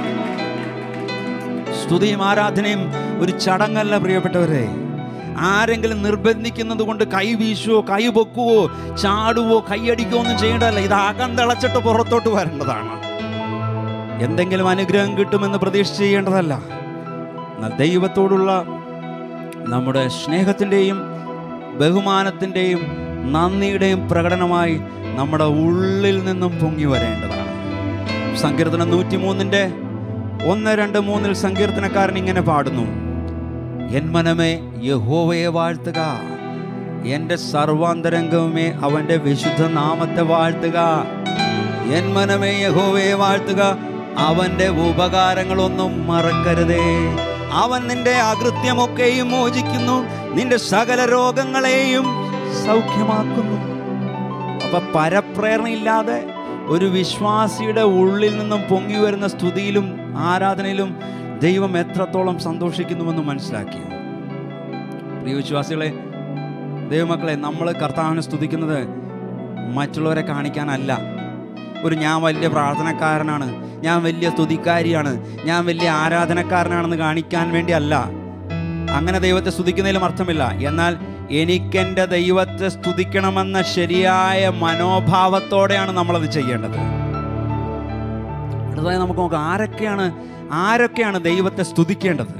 സ്തുതിയും ആരാധനയും ഒരു ചടങ്ങല്ല പ്രിയപ്പെട്ടവരെ ആരെങ്കിലും നിർബന്ധിക്കുന്നത് കൊണ്ട് കൈ വീശുവോ കൈ പൊക്കുവോ ചാടുവോ കൈയടിക്കുവോ ഒന്നും ചെയ്യേണ്ടതല്ല ഇത് അകം തിളച്ചിട്ട് പുറത്തോട്ട് വരേണ്ടതാണ് എന്തെങ്കിലും അനുഗ്രഹം കിട്ടുമെന്ന് പ്രതീക്ഷ ചെയ്യേണ്ടതല്ല എന്നാൽ ദൈവത്തോടുള്ള നമ്മുടെ സ്നേഹത്തിൻ്റെയും ബഹുമാനത്തിൻ്റെയും നന്ദിയുടെയും പ്രകടനമായി നമ്മുടെ ഉള്ളിൽ നിന്നും പൊങ്ങി വരേണ്ടതാണ് സങ്കീർത്തനം നൂറ്റിമൂന്നിൻ്റെ ഒന്ന് രണ്ട് മൂന്നിൽ സങ്കീർത്തനക്കാരൻ ഇങ്ങനെ പാടുന്നു എൻ മനമേ യഹോവയെ വാഴ്ത്തുക എൻ്റെ സർവാന്തരംഗവുമേ അവൻ്റെ വിശുദ്ധ നാമത്തെ വാഴ്ത്തുക എൻ മനമേ യഹോവയെ വാഴ്ത്തുക അവൻ്റെ ഉപകാരങ്ങളൊന്നും മറക്കരുതേ അവൻ നിന്റെ അകൃത്യമൊക്കെയും മോചിക്കുന്നു നിന്റെ സകല രോഗങ്ങളെയും സൗഖ്യമാക്കുന്നു അപ്പൊ പരപ്രേരണയില്ലാതെ ഒരു വിശ്വാസിയുടെ ഉള്ളിൽ നിന്നും പൊങ്ങി വരുന്ന സ്തുതിയിലും ആരാധനയിലും ദൈവം എത്രത്തോളം സന്തോഷിക്കുന്നുവെന്ന് മനസ്സിലാക്കി പ്രിയ വിശ്വാസികളെ ദൈവമക്കളെ നമ്മൾ കർത്താവിനെ സ്തുതിക്കുന്നത് മറ്റുള്ളവരെ കാണിക്കാനല്ല ഒരു ഞാൻ വലിയ പ്രാർത്ഥനക്കാരനാണ് ഞാൻ വലിയ സ്തുതിക്കാരിയാണ് ഞാൻ വലിയ ആരാധനക്കാരനാണെന്ന് കാണിക്കാൻ വേണ്ടി അല്ല അങ്ങനെ ദൈവത്തെ സ്തുതിക്കുന്നതിലും അർത്ഥമില്ല എന്നാൽ എനിക്കെൻ്റെ ദൈവത്തെ സ്തുതിക്കണമെന്ന ശരിയായ മനോഭാവത്തോടെയാണ് നമ്മളത് ചെയ്യേണ്ടത് അടുത്തതായി നമുക്ക് നോക്കാം ആരൊക്കെയാണ് ആരൊക്കെയാണ് ദൈവത്തെ സ്തുതിക്കേണ്ടത്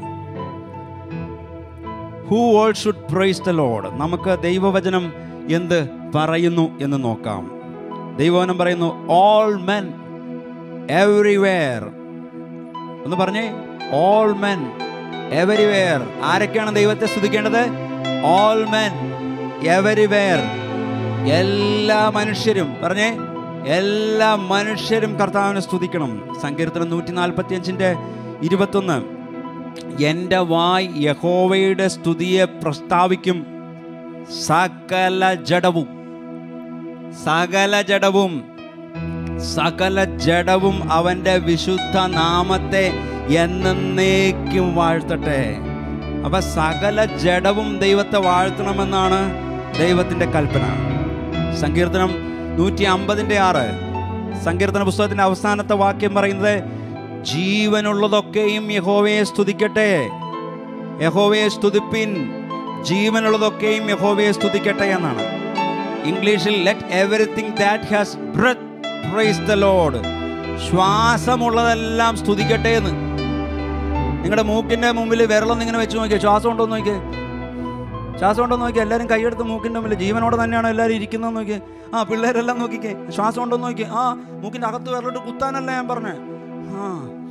who all should praise the Lord നമുക്ക് ദൈവവചനം എന്ത് പറയുന്നു എന്ന് നോക്കാം ദൈവവചനം പറയുന്നു ഓൾ മെൻ എവറിവെയർ ഒന്ന് പറഞ്ഞേ ഓൾ മെൻ എവരിവെയർ ആരൊക്കെയാണ് ദൈവത്തെ സ്തുതിക്കേണ്ടത് ഓൾ മെൻ എവരിവെയർ എല്ലാ മനുഷ്യരും പറഞ്ഞേ എല്ലാ മനുഷ്യരും കർത്താവിനെ സ്തുതിക്കണം സങ്കീർത്തനം നൂറ്റി നാൽപ്പത്തി അഞ്ചിൻ്റെ ഇരുപത്തൊന്ന് എൻ്റെ വായ് യഹോവയുടെ സ്തുതിയെ പ്രസ്താവിക്കും സകല ജഡവും സകല ജഡവും സകല ജഡവും അവൻ്റെ വിശുദ്ധ നാമത്തെ എന്നേക്കും വാഴ്ത്തട്ടെ അപ്പൊ സകല ജഡവും ദൈവത്തെ വാഴ്ത്തണമെന്നാണ് ദൈവത്തിൻ്റെ കൽപ്പന സങ്കീർത്തനം നൂറ്റി അമ്പതിൻ്റെ ആറ് സങ്കീർത്തന പുസ്തകത്തിൻ്റെ അവസാനത്തെ വാക്യം പറയുന്നത് ജീവനുള്ളതൊക്കെയും യഹോവയെ സ്തുതിക്കട്ടെ യഹോവയെ സ്തുതിപ്പിൻ ജീവനുള്ളതൊക്കെയും യഹോവയെ സ്തുതിക്കട്ടെ എന്നാണ് ഇംഗ്ലീഷിൽ let everything that has breath praise the Lord ശ്വാസമുള്ളതെല്ലാം സ്തുതിക്കട്ടെ എന്ന് നിങ്ങളുടെ മൂക്കിന്റെ മുമ്പിൽ വിരളൊന്നും ഇങ്ങനെ വെച്ച് നോക്കിയാൽ ശ്വാസം ഉണ്ടോ എന്ന് നോക്കിയേ ശ്വാസം ഉണ്ടോ എന്ന് നോക്കിയാൽ എല്ലാവരും കൈയെടുത്ത് മൂക്കിന്റെ മുമ്പിൽ ജീവനോടെ തന്നെയാണ് എല്ലാവരും ഇരിക്കുന്നത് നോക്കിയേ ആ പിള്ളേരെല്ലാം നോക്കിക്കേ ശ്വാസം ഉണ്ടോ എന്ന് നോക്കിയേ ആ മൂക്കിന്റെ അകത്ത് വിരലിട്ട് കുത്താനല്ല ഞാൻ പറഞ്ഞേ ആ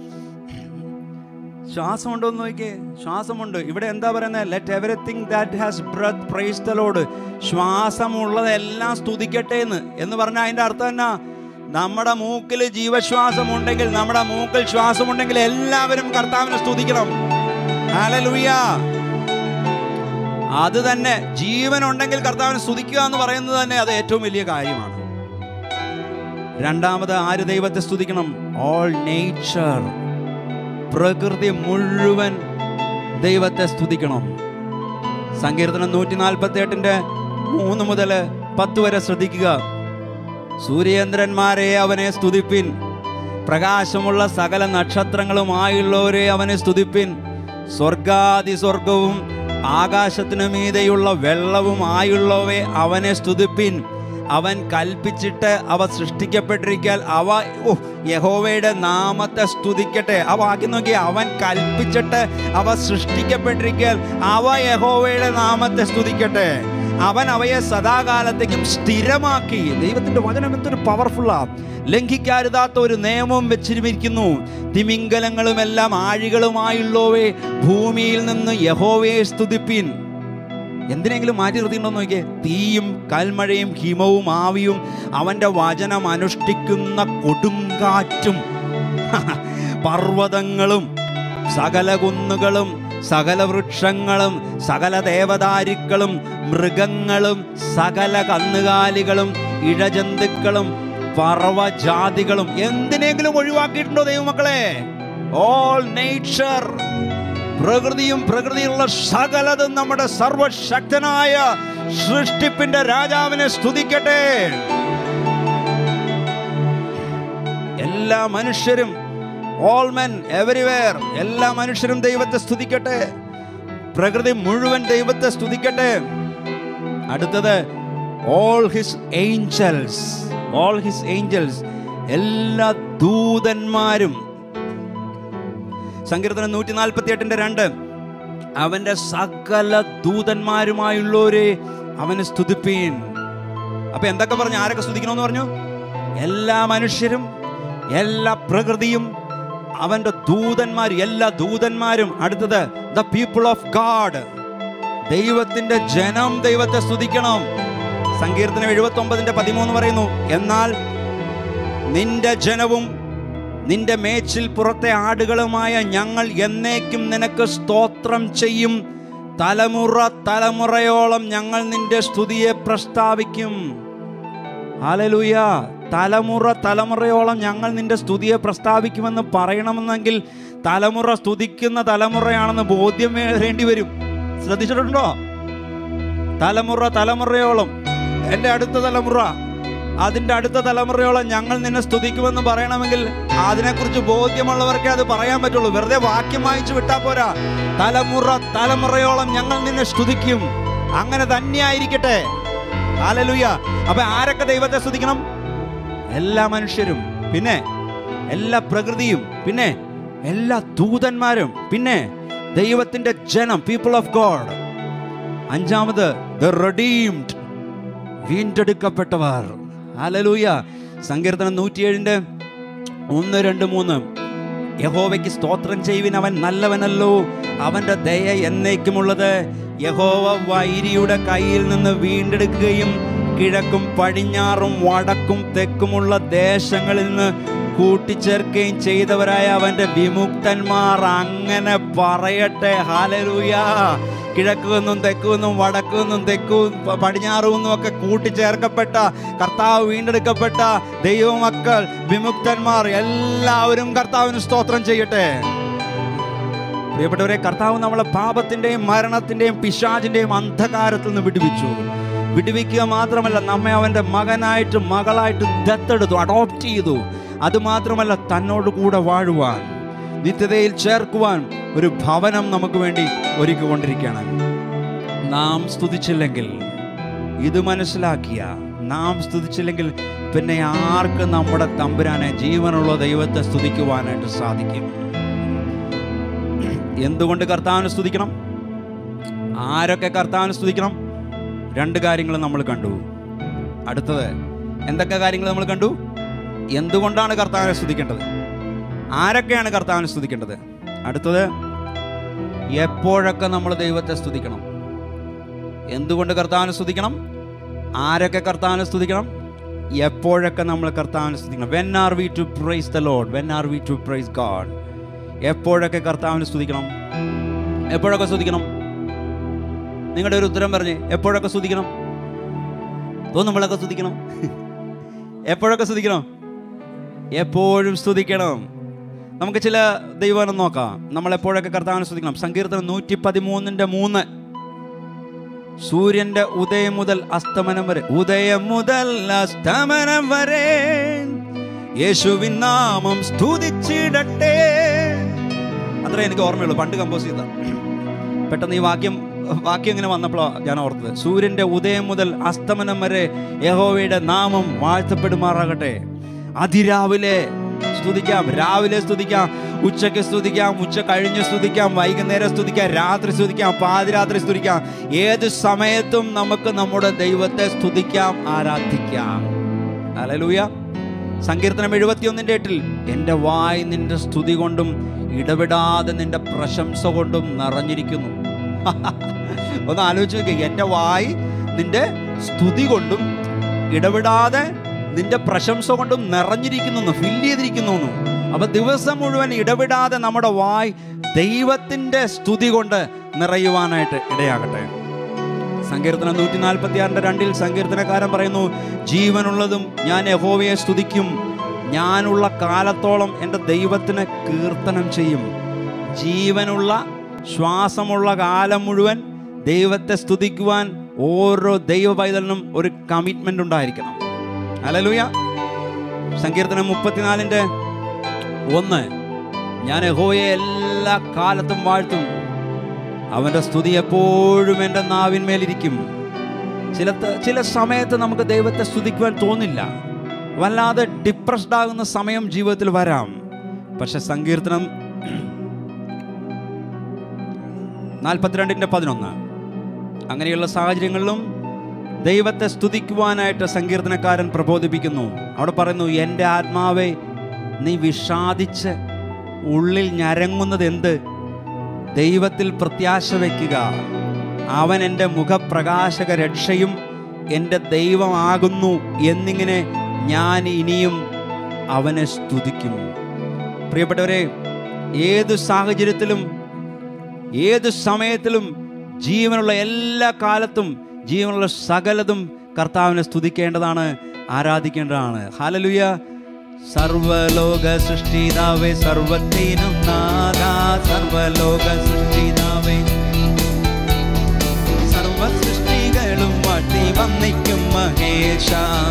ശ്വാസമുണ്ടോ എന്ന് നോക്കിയേ ശ്വാസമുണ്ട് ഇവിടെ എന്താ പറയുന്നത് let everything that has breath praise the Lord ശ്വാസമുള്ളതെല്ലാം സ്തുതിക്കട്ടെ എന്ന് എന്ന് പറഞ്ഞാൽ അതിൻ്റെ അർത്ഥം എന്നാ നമ്മുടെ മൂക്കിൽ ജീവശ്വാസമുണ്ടെങ്കിൽ നമ്മുടെ മൂക്കിൽ ശ്വാസമുണ്ടെങ്കിൽ എല്ലാവരും കർത്താവിനെ സ്തുതിക്കണം ഹല്ലേലൂയ അത് തന്നെ ജീവനുണ്ടെങ്കിൽ കർത്താവിനെ സ്തുതിക്കുക എന്ന് പറയുന്നത് തന്നെ അത് ഏറ്റവും വലിയ കാര്യമാണ് രണ്ടാമത് ആര് ദൈവത്തെ സ്തുതിക്കണം ഓൾ നേച്ചർ പ്രകൃതി മുഴുവൻ ദൈവത്തെ സ്തുതിക്കണം സങ്കീർത്തനം നൂറ്റി നാൽപ്പത്തി എട്ടിന്റെ മൂന്ന് മുതൽ പത്ത് വരെ ശ്രദ്ധിക്കുക സൂര്യേന്ദ്രന്മാരെ അവനെ സ്തുതിപ്പിൻ പ്രകാശമുള്ള സകല നക്ഷത്രങ്ങളുമായുള്ളവരെ അവനെ സ്തുതിപ്പിൻ സ്വർഗാതി സ്വർഗവും ആകാശത്തിനു മീതെയുള്ള വെള്ളവുമായുള്ളവയെ അവനെ സ്തുതിപ്പിൻ അവൻ കൽപ്പിച്ചിട്ട് അവ സൃഷ്ടിക്കപ്പെട്ടിരിക്കാൻ അവ ഓ യഹോവയുടെ നാമത്തെ സ്തുതിക്കട്ടെ ആ വാക്യം നോക്കി അവൻ കൽപ്പിച്ചിട്ട് അവ സൃഷ്ടിക്കപ്പെട്ടിരിക്കാൻ അവ യഹോവയുടെ നാമത്തെ സ്തുതിക്കട്ടെ അവൻ അവയെ സദാകാലത്തേക്കും സ്ഥിരമാക്കി ദൈവത്തിന്റെ വചനം എന്തൊരു പവർഫുള്ളാ ലംഘിക്കരുതാത്ത ഒരു നിയമം വെച്ചിരിക്കുന്നു തിമിംഗലങ്ങളുമെല്ലാം ആഴികളുമായുള്ളവേ ഭൂമിയിൽ നിന്ന് യഹോവയെ സ്തുതിപ്പിൻ എന്തിനെങ്കിലും മാറ്റി നിർത്തിയിട്ടുണ്ടോ നോക്കിയേ തീയും കൽമഴയും ഹിമവും ആവിയും അവന്റെ വചനം അനുഷ്ഠിക്കുന്ന കൊടുങ്കാറ്റും പർവ്വതങ്ങളും സകല കുന്നുകളും സകല വൃക്ഷങ്ങളും സകല ദേവദാരുക്കളും മൃഗങ്ങളും സകല കന്നുകാലികളും ഇഴജന്തുക്കളും പർവ്വജാതികളും എന്തിനെങ്കിലും ഒഴിവാക്കിയിട്ടുണ്ടോ ദൈവമക്കളെ ഓൾ നേച്ചർ പ്രകൃതിയും പ്രകൃതിയിലുള്ള സകലതും നമ്മുടെ സർവശക്തനായ സൃഷ്ടിപ്പിന്റെ രാജാവിനെ സ്തുതിക്കട്ടെ എല്ലാ മനുഷ്യരും ഓൾ മെൻ എവരിവെയർ എല്ലാ മനുഷ്യരും ദൈവത്തെ സ്തുതിക്കട്ടെ പ്രകൃതി മുഴുവൻ ദൈവത്തെ സ്തുതിക്കട്ടെ അടുത്തത് all his angels all his angels എല്ലാ ദൂതന്മാരും സങ്കീർത്തനം നൂറ്റി നാൽപ്പത്തി എട്ടിന്റെ രണ്ട് അവന്റെ സകല ദൂതന്മാരുമായുള്ളവരെ അവന് സ്തുതിപ്പീൻ അപ്പൊ എന്തൊക്കെ പറഞ്ഞു ആരൊക്കെ സ്തുതിക്കണമെന്ന് പറഞ്ഞു എല്ലാ മനുഷ്യരും എല്ലാ പ്രകൃതിയും അവന്റെ ദൂതന്മാർ എല്ലാ ദൂതന്മാരും അടുത്തത് ദ പീപ്പിൾ ഓഫ് ഗാഡ് ദൈവത്തിന്റെ ജനം ദൈവത്തെ സ്തുതിക്കണം സങ്കീർത്തനം എഴുപത്തി ഒമ്പതിന്റെ പതിമൂന്ന് പറയുന്നു എന്നാൽ നിന്റെ ജനവും നിന്റെ മേച്ചിൽ പുറത്തെ ആടുകളുമായ ഞങ്ങൾ എന്നേക്കും നിനക്ക് സ്തോത്രം ചെയ്യും തലമുറ തലമുറയോളം ഞങ്ങൾ നിന്റെ സ്തുതിയെ പ്രസ്താവിക്കും ഹാലലൂയ തലമുറ തലമുറയോളം ഞങ്ങൾ നിന്റെ സ്തുതിയെ പ്രസ്താവിക്കുമെന്ന് പറയണമെന്നെങ്കിൽ തലമുറ സ്തുതിക്കുന്ന തലമുറയാണെന്ന് ബോധ്യം വരേണ്ടി വരും ശ്രദ്ധിച്ചിട്ടുണ്ടോ തലമുറ തലമുറയോളം എൻ്റെ അടുത്ത തലമുറ അതിൻ്റെ അടുത്ത തലമുറയോളം ഞങ്ങൾ നിന്നെ സ്തുതിക്കുമെന്ന് പറയണമെങ്കിൽ അതിനെക്കുറിച്ച് ബോധ്യമുള്ളവർക്കേ അത് പറയാൻ പറ്റുള്ളൂ വെറുതെ വാക്യം വായിച്ചു വിട്ടാ പോരാ തലമുറ തലമുറയോളം ഞങ്ങൾ നിന്നെ സ്തുതിക്കും അങ്ങനെ തന്നെയായിരിക്കട്ടെ ഹാലലുയ അപ്പൊ ആരൊക്കെ ദൈവത്തെ സ്തുതിക്കണം എല്ലാ മനുഷ്യരും പിന്നെ എല്ലാ പ്രകൃതിയും പിന്നെ എല്ലാ ദൂതന്മാരും പിന്നെ ദൈവത്തിന്റെ ജനം പീപ്പിൾ ഓഫ് ഗോഡ് അഞ്ചാമത് ദ റെഡീംഡ് വീണ്ടെടുക്കപ്പെട്ടവർ ഹാലലൂയ സങ്കീർത്തനം നൂറ്റിയേഴിന്റെ ഒന്ന് രണ്ട് മൂന്ന് യഹോവയ്ക്ക് സ്തോത്രം ചെയ്യുവിൻ അവൻ നല്ലവനല്ലോ അവന്റെ ദയ എന്നേക്കുമുള്ളത് യഹോവ വൈരിയുടെ കയ്യിൽ നിന്ന് വീണ്ടെടുക്കുകയും കിഴക്കും പടിഞ്ഞാറും വടക്കും തെക്കുമുള്ള ദേശങ്ങളിൽ നിന്ന് കൂട്ടിച്ചേർക്കുകയും ചെയ്തവരായ അവന്റെ വിമുക്തന്മാർ അങ്ങനെ പറയട്ടെ ഹാലലൂയ കിഴക്കു നിന്നും തെക്കു നിന്നും വടക്കു നിന്നും തെക്കു പടിഞ്ഞാറു നിന്നും ഒക്കെ കൂട്ടിച്ചേർക്കപ്പെട്ട കർത്താവ് വീണ്ടെടുക്കപ്പെട്ട ദൈവമക്കൾ വിമുക്തന്മാർ എല്ലാവരും കർത്താവിന് സ്തോത്രം ചെയ്യട്ടെ പ്രിയപ്പെട്ടവരെ കർത്താവ് നമ്മളെ പാപത്തിന്റെയും മരണത്തിന്റെയും പിശാചിന്റെയും അന്ധകാരത്തിൽ നിന്ന് വിടുവിച്ചു വിടുവിക്കുക മാത്രമല്ല നമ്മെ അവന്റെ മകനായിട്ട് മകളായിട്ട് ദത്തെടുത്തു അഡോപ്റ്റ് ചെയ്തു അതുമാത്രമല്ല തന്നോട് കൂടെ വാഴുവാൻ നിത്യതയിൽ ചേർക്കുവാൻ ഒരു ഭവനം നമുക്ക് വേണ്ടി ഒരുക്കിക്കൊണ്ടിരിക്കുകയാണ് നാം സ്തുതിച്ചില്ലെങ്കിൽ ഇത് മനസ്സിലാക്കിയ നാം സ്തുതിച്ചില്ലെങ്കിൽ പിന്നെ ആർക്ക് നമ്മുടെ തമ്പുരാനെ ജീവനുള്ള ദൈവത്തെ സ്തുതിക്കുവാനായിട്ട് സാധിക്കും എന്തുകൊണ്ട് കർത്താവിനെ സ്തുതിക്കണം ആരൊക്കെ കർത്താവിനെ സ്തുതിക്കണം രണ്ട് കാര്യങ്ങൾ നമ്മൾ കണ്ടു അടുത്തത് എന്തൊക്കെ കാര്യങ്ങൾ നമ്മൾ കണ്ടു എന്തുകൊണ്ടാണ് കർത്താവിനെ സ്തുതിക്കേണ്ടത് ആരൊക്കെയാണ് കർത്താവിനെ സ്തുതിക്കേണ്ടത് അടുത്തത് എപ്പോഴൊക്കെ നമ്മൾ ദൈവത്തെ സ്തുതിക്കണം എന്തുകൊണ്ട് കർത്താവിനെ സ്തുതിക്കണം ആരൊക്കെ കർത്താവിനെ സ്തുതിക്കണം എപ്പോഴൊക്കെ നമ്മൾ കർത്താവിനെ സ്തുതിക്കണം when are we to praise the Lord when are we to praise God എപ്പോഴൊക്കെ കർത്താവിനെ സ്തുതിക്കണം എപ്പോഴൊക്കെ സ്തുതിക്കണം നിങ്ങളുടെ ഒരു ഉത്തരം പറഞ്ഞ് എപ്പോഴൊക്കെ സ്തുതിക്കണം തോന്നുമ്പോഴൊക്കെ സ്തുതിക്കണം എപ്പോഴൊക്കെ സ്തുതിക്കണം എപ്പോഴും സ്തുതിക്കണം നമുക്ക് ചില ദൈവനം നോക്കാം നമ്മൾ എപ്പോഴൊക്കെ കർത്താവിനെ സ്തുതിക്കണം സങ്കീർത്തനം നൂറ്റി പതിമൂന്നിൻ്റെ മൂന്ന് സൂര്യന്റെ ഉദയം മുതൽ അസ്തമനം വരെ ഉദയം മുതൽ അസ്തമനം വരെ യേശുവിൻ നാമം സ്തുതിച്ചിടട്ടെ അത്രേ എനിക്ക് ഓർമ്മയുള്ളൂ പണ്ട് കമ്പോസ് ചെയ്ത പെട്ടെന്ന് ഈ വാക്യം വാക്യം ഇങ്ങനെ വന്നപ്പോഴാണ് ഞാൻ ഓർത്തത് സൂര്യന്റെ ഉദയം മുതൽ അസ്തമനം വരെ യഹോവയുടെ നാമം വാഴ്ത്തപ്പെടുമാറാകട്ടെ അതിരാവിലെ സ്തുതിക്കാം രാവിലെ സ്തുതിക്കാം ഉച്ചയ്ക്ക് സ്തുതിക്കാം ഉച്ച കഴിഞ്ഞ് സ്തുതിക്കാം വൈകുന്നേരം സ്തുതിക്കാം രാത്രി സ്തുതിക്കാം പാതിരാത്രി സ്തുതിക്കാം ഏത് സമയത്തും നമുക്ക് നമ്മുടെ ദൈവത്തെ സ്തുതിക്കാം ആരാധിക്കാം അലലൂയ സങ്കീർത്തനം എഴുപത്തിയൊന്നിൻ്റെ എട്ടിൽ എൻ്റെ വായ് നിന്റെ സ്തുതി കൊണ്ടും ഇടപെടാതെ നിന്റെ പ്രശംസ കൊണ്ടും നിറഞ്ഞിരിക്കുന്നു ഒന്ന് ആലോചിച്ച് നോക്കുക എൻ്റെ വായ് നിന്റെ സ്തുതി കൊണ്ടും ഇടപെടാതെ നിന്റെ പ്രശംസ കൊണ്ടും നിറഞ്ഞിരിക്കുന്നു ഫില്ല് ചെയ്തിരിക്കുന്നു അപ്പൊ ദിവസം മുഴുവൻ ഇടപെടാതെ നമ്മുടെ വായ് ദൈവത്തിന്റെ സ്തുതി കൊണ്ട് നിറയുവാനായിട്ട് ഇടയാകട്ടെ സങ്കീർത്തനം നൂറ്റി നാൽപ്പത്തി ആറിന്റെ രണ്ടിൽ സങ്കീർത്തനക്കാരൻ പറയുന്നു ജീവനുള്ളതും ഞാൻ യഹോവയെ സ്തുതിക്കും ഞാനുള്ള കാലത്തോളം എൻ്റെ ദൈവത്തിന് കീർത്തനം ചെയ്യും ജീവനുള്ള ശ്വാസമുള്ള കാലം മുഴുവൻ ദൈവത്തെ സ്തുതിക്കുവാൻ ഓരോ ദൈവ പൈതലിനും ഒരു കമ്മിറ്റ്മെന്റ് ഉണ്ടായിരിക്കണം അലലുയ സങ്കീർത്തനം മുപ്പത്തിനാലിൻ്റെ ഒന്ന് ഞാൻ യഹോയെ എല്ലാ കാലത്തും വാഴ്ത്തും അവൻ്റെ സ്തുതി എപ്പോഴും എൻ്റെ നാവിന്മേലിരിക്കും ചില ചില സമയത്ത് നമുക്ക് ദൈവത്തെ സ്തുതിക്കുവാൻ തോന്നില്ല വല്ലാതെ ഡിപ്രസ്ഡ് ആകുന്ന സമയം ജീവിതത്തിൽ വരാം പക്ഷെ സങ്കീർത്തനം നാൽപ്പത്തിരണ്ടിൻ്റെ പതിനൊന്ന് അങ്ങനെയുള്ള സാഹചര്യങ്ങളിലും ദൈവത്തെ സ്തുതിക്കുവാനായിട്ട് സങ്കീർത്തനക്കാരൻ പ്രബോധിപ്പിക്കുന്നു അവിടെ പറയുന്നു എൻ്റെ ആത്മാവെ നീ വിഷാദിച്ച് ഉള്ളിൽ ഞരങ്ങുന്നത് എന്ത് ദൈവത്തിൽ പ്രത്യാശ വയ്ക്കുക അവൻ എൻ്റെ മുഖപ്രകാശക രക്ഷയും എൻ്റെ ദൈവമാകുന്നു എന്നിങ്ങനെ ഞാൻ ഇനിയും അവനെ സ്തുതിക്കും പ്രിയപ്പെട്ടവരെ ഏത് സാഹചര്യത്തിലും ഏത് സമയത്തിലും ജീവനുള്ള എല്ലാ കാലത്തും ജീവനുള്ള സകലതും കർത്താവിനെ സ്തുതിക്കേണ്ടതാണ് ആരാധിക്കേണ്ടതാണ് ഹാലലുയ സർവലോക സൃഷ്ടിതാവേ സർവത്തിനും നാദാ സർവലോക സൃഷ്ടിതാവേ സർവ സൃഷ്ടികളും വാട്ടി വന്നിക്കും മഹേഷ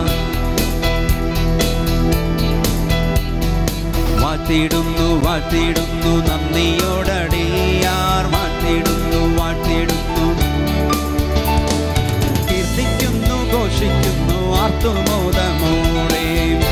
വാട്ടിടുന്നു വാട്ടിടുന്നു നന്ദിയോടടിയാർ വാട്ടിടുന്നു വാട്ടിടുന്നു കീർത്തിക്കുന്നു ഘോഷിക്കുന്നു ആർത്തുമോദമോടെ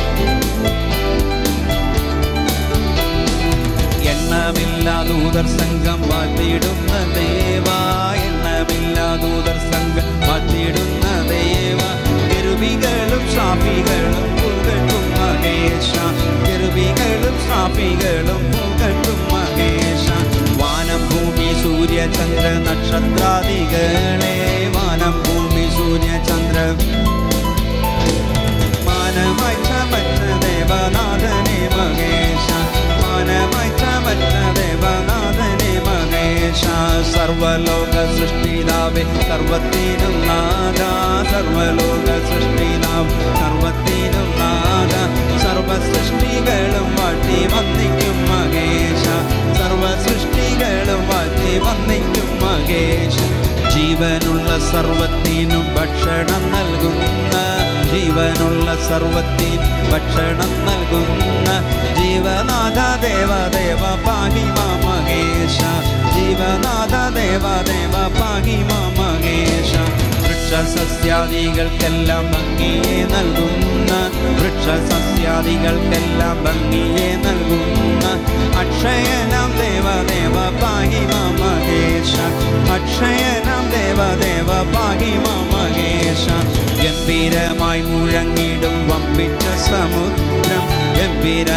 എണ്ണമില്ലാതൂതർ സംഘം വാട്ടിടുന്ന ദേവ എണ്ണമില്ലാതൂതർ സംഘം വാട്ടിടുന്ന ദേവ കെരുവികളും ഷാഫികളും പുകട്ടും മഹേഷ കെരുവികളും ഷാഫികളും പുകട്ടും മഹേഷ വാനം ഭൂമി സൂര്യചന്ദ്ര നക്ഷത്രാദികളെ വാനം ഭൂമി സൂര്യചന്ദ്ര മാനമായി ചമച്ച ദേവനാഥനെ മഹേഷ മാനമായി ചമച്ച ദേവനാഥനെ മഹേഷ സർവലോക സൃഷ്ടിതാവേ സർവത്തിനും നാഥ സർവലോക സൃഷ്ടിതാവ് സർവത്തിനും നാഥ സർവ സൃഷ്ടികളും വാട്ടി വന്നിക്കും മഹേഷ സർവ സൃഷ്ടികളും വാട്ടി വന്നിക്കും മഹേഷ ജീവനുള്ള സർവത്തിനും ഭക്ഷണം നൽകുന്ന ജീവനുള്ള സർവത്തിൻ ഭക്ഷണം നൽകുന്ന ജീവനാഥ ദേവ ദേവ പാഹി മഹേഷ ജീവനാഥ ദേവ ദേവ പാഹി മഹേഷ വൃക്ഷസസ്യാദികൾക്കെല്ലാം ഭംഗിയെ നൽകുന്ന വൃക്ഷസസ്യാദികൾക്കെല്ലാം ഭംഗിയെ നൽകുന്ന അക്ഷയനാം ദേവദേവ പാഹി മഹേഷ അക്ഷയനാം ദേവദേവ പാഹി മഹേഷ ഗംഭീരമായി മുഴങ്ങിടും വമ്പിച്ച സമുദ്രം ഗംഭീരമായി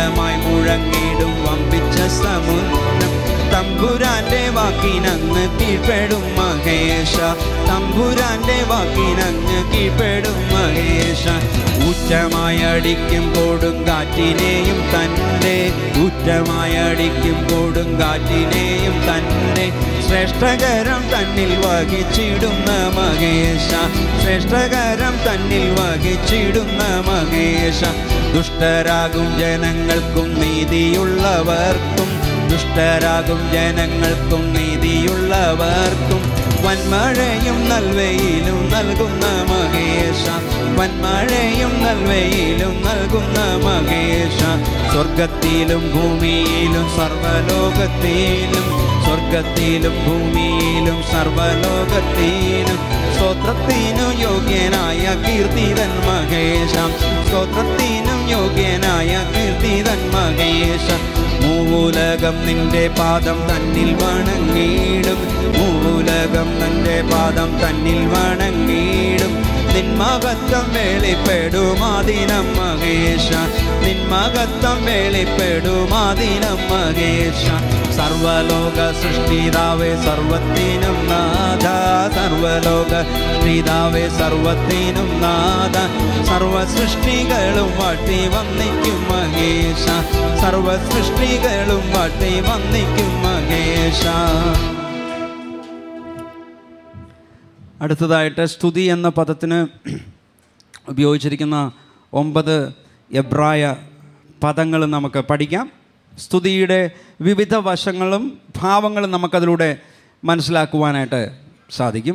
മുഴങ്ങിടും വമ്പിച്ച സമുദ്രം തമ്പുരാന്റെ വാക്കിനങ്ങ് കീഴ്പ്പെടും മഹേഷ തമ്പുരാന്റെ വാക്കിനങ്ങ് കീഴ്പ്പെടും മഹേഷ ഊറ്റമായി അടിക്കും കൊടുങ്കാറ്റിനെയും തൻ്റെ ഊറ്റമായി അടിക്കും കൊടുങ്കാറ്റിനെയും തൻ്റെ ശ്രേഷ്ഠകരം തന്നിൽ വഹിച്ചിടുന്ന മഹേഷ ശ്രേഷ്ഠകരം തന്നിൽ വഹിച്ചിടുന്ന മഹേഷ ദുഷ്ടരാകും ജനങ്ങൾക്കും നീതിയുള്ളവർക്കും ദുഷ്ടരാകും ജനങ്ങൾക്കും നീതിയുള്ളവർക്കും വൻമഴയും നൽവയിലും നൽകുന്ന മഹേഷ വൻമഴയും നൽവയിലും നൽകുന്ന മഹേഷ സ്വർഗത്തിലും ഭൂമിയിലും സർവലോകത്തിലും സ്വർഗത്തിലും ഭൂമിയിലും സർവലോകത്തിലും സ്തോത്രത്തിനു യോഗ്യനായ കീർത്തിതൻ മഹേഷ സ്തോത്രത്തിനും യോഗ്യനായ കീർത്തിതൻ മഹേഷ മൂലകം നിന്റെ പാദം തന്നിൽ വണങ്ങിയിടും മൂലകം നിന്റെ പാദം തന്നിൽ വണങ്ങിയിടും നിന്മകത്വം വെളിപ്പെടുമാദിനം മഹേഷ നിന്മകത്വം വെളിപ്പെടുമാദിനം മഹേഷ സർവലോക സൃഷ്ടിതാവേ സർവത്തിനും നാഥ സർവലോക സൃഷ്ടിതാവേ സർവത്തിനും നാഥ സർവ സൃഷ്ടികളും വാട്ടി വന്നിക്കും മഹേഷ സർവ സൃഷ്ടികളും വാട്ടി വന്നിക്കും മഹേഷ അടുത്തതായിട്ട് സ്തുതി എന്ന പദത്തിന് ഉപയോഗിച്ചിരിക്കുന്ന ഒമ്പത് എബ്രായ പദങ്ങൾ നമുക്ക് പഠിക്കാം സ്തുതിയുടെ വിവിധ വശങ്ങളും ഭാവങ്ങളും നമുക്കതിലൂടെ മനസ്സിലാക്കുവാനായിട്ട് സാധിക്കും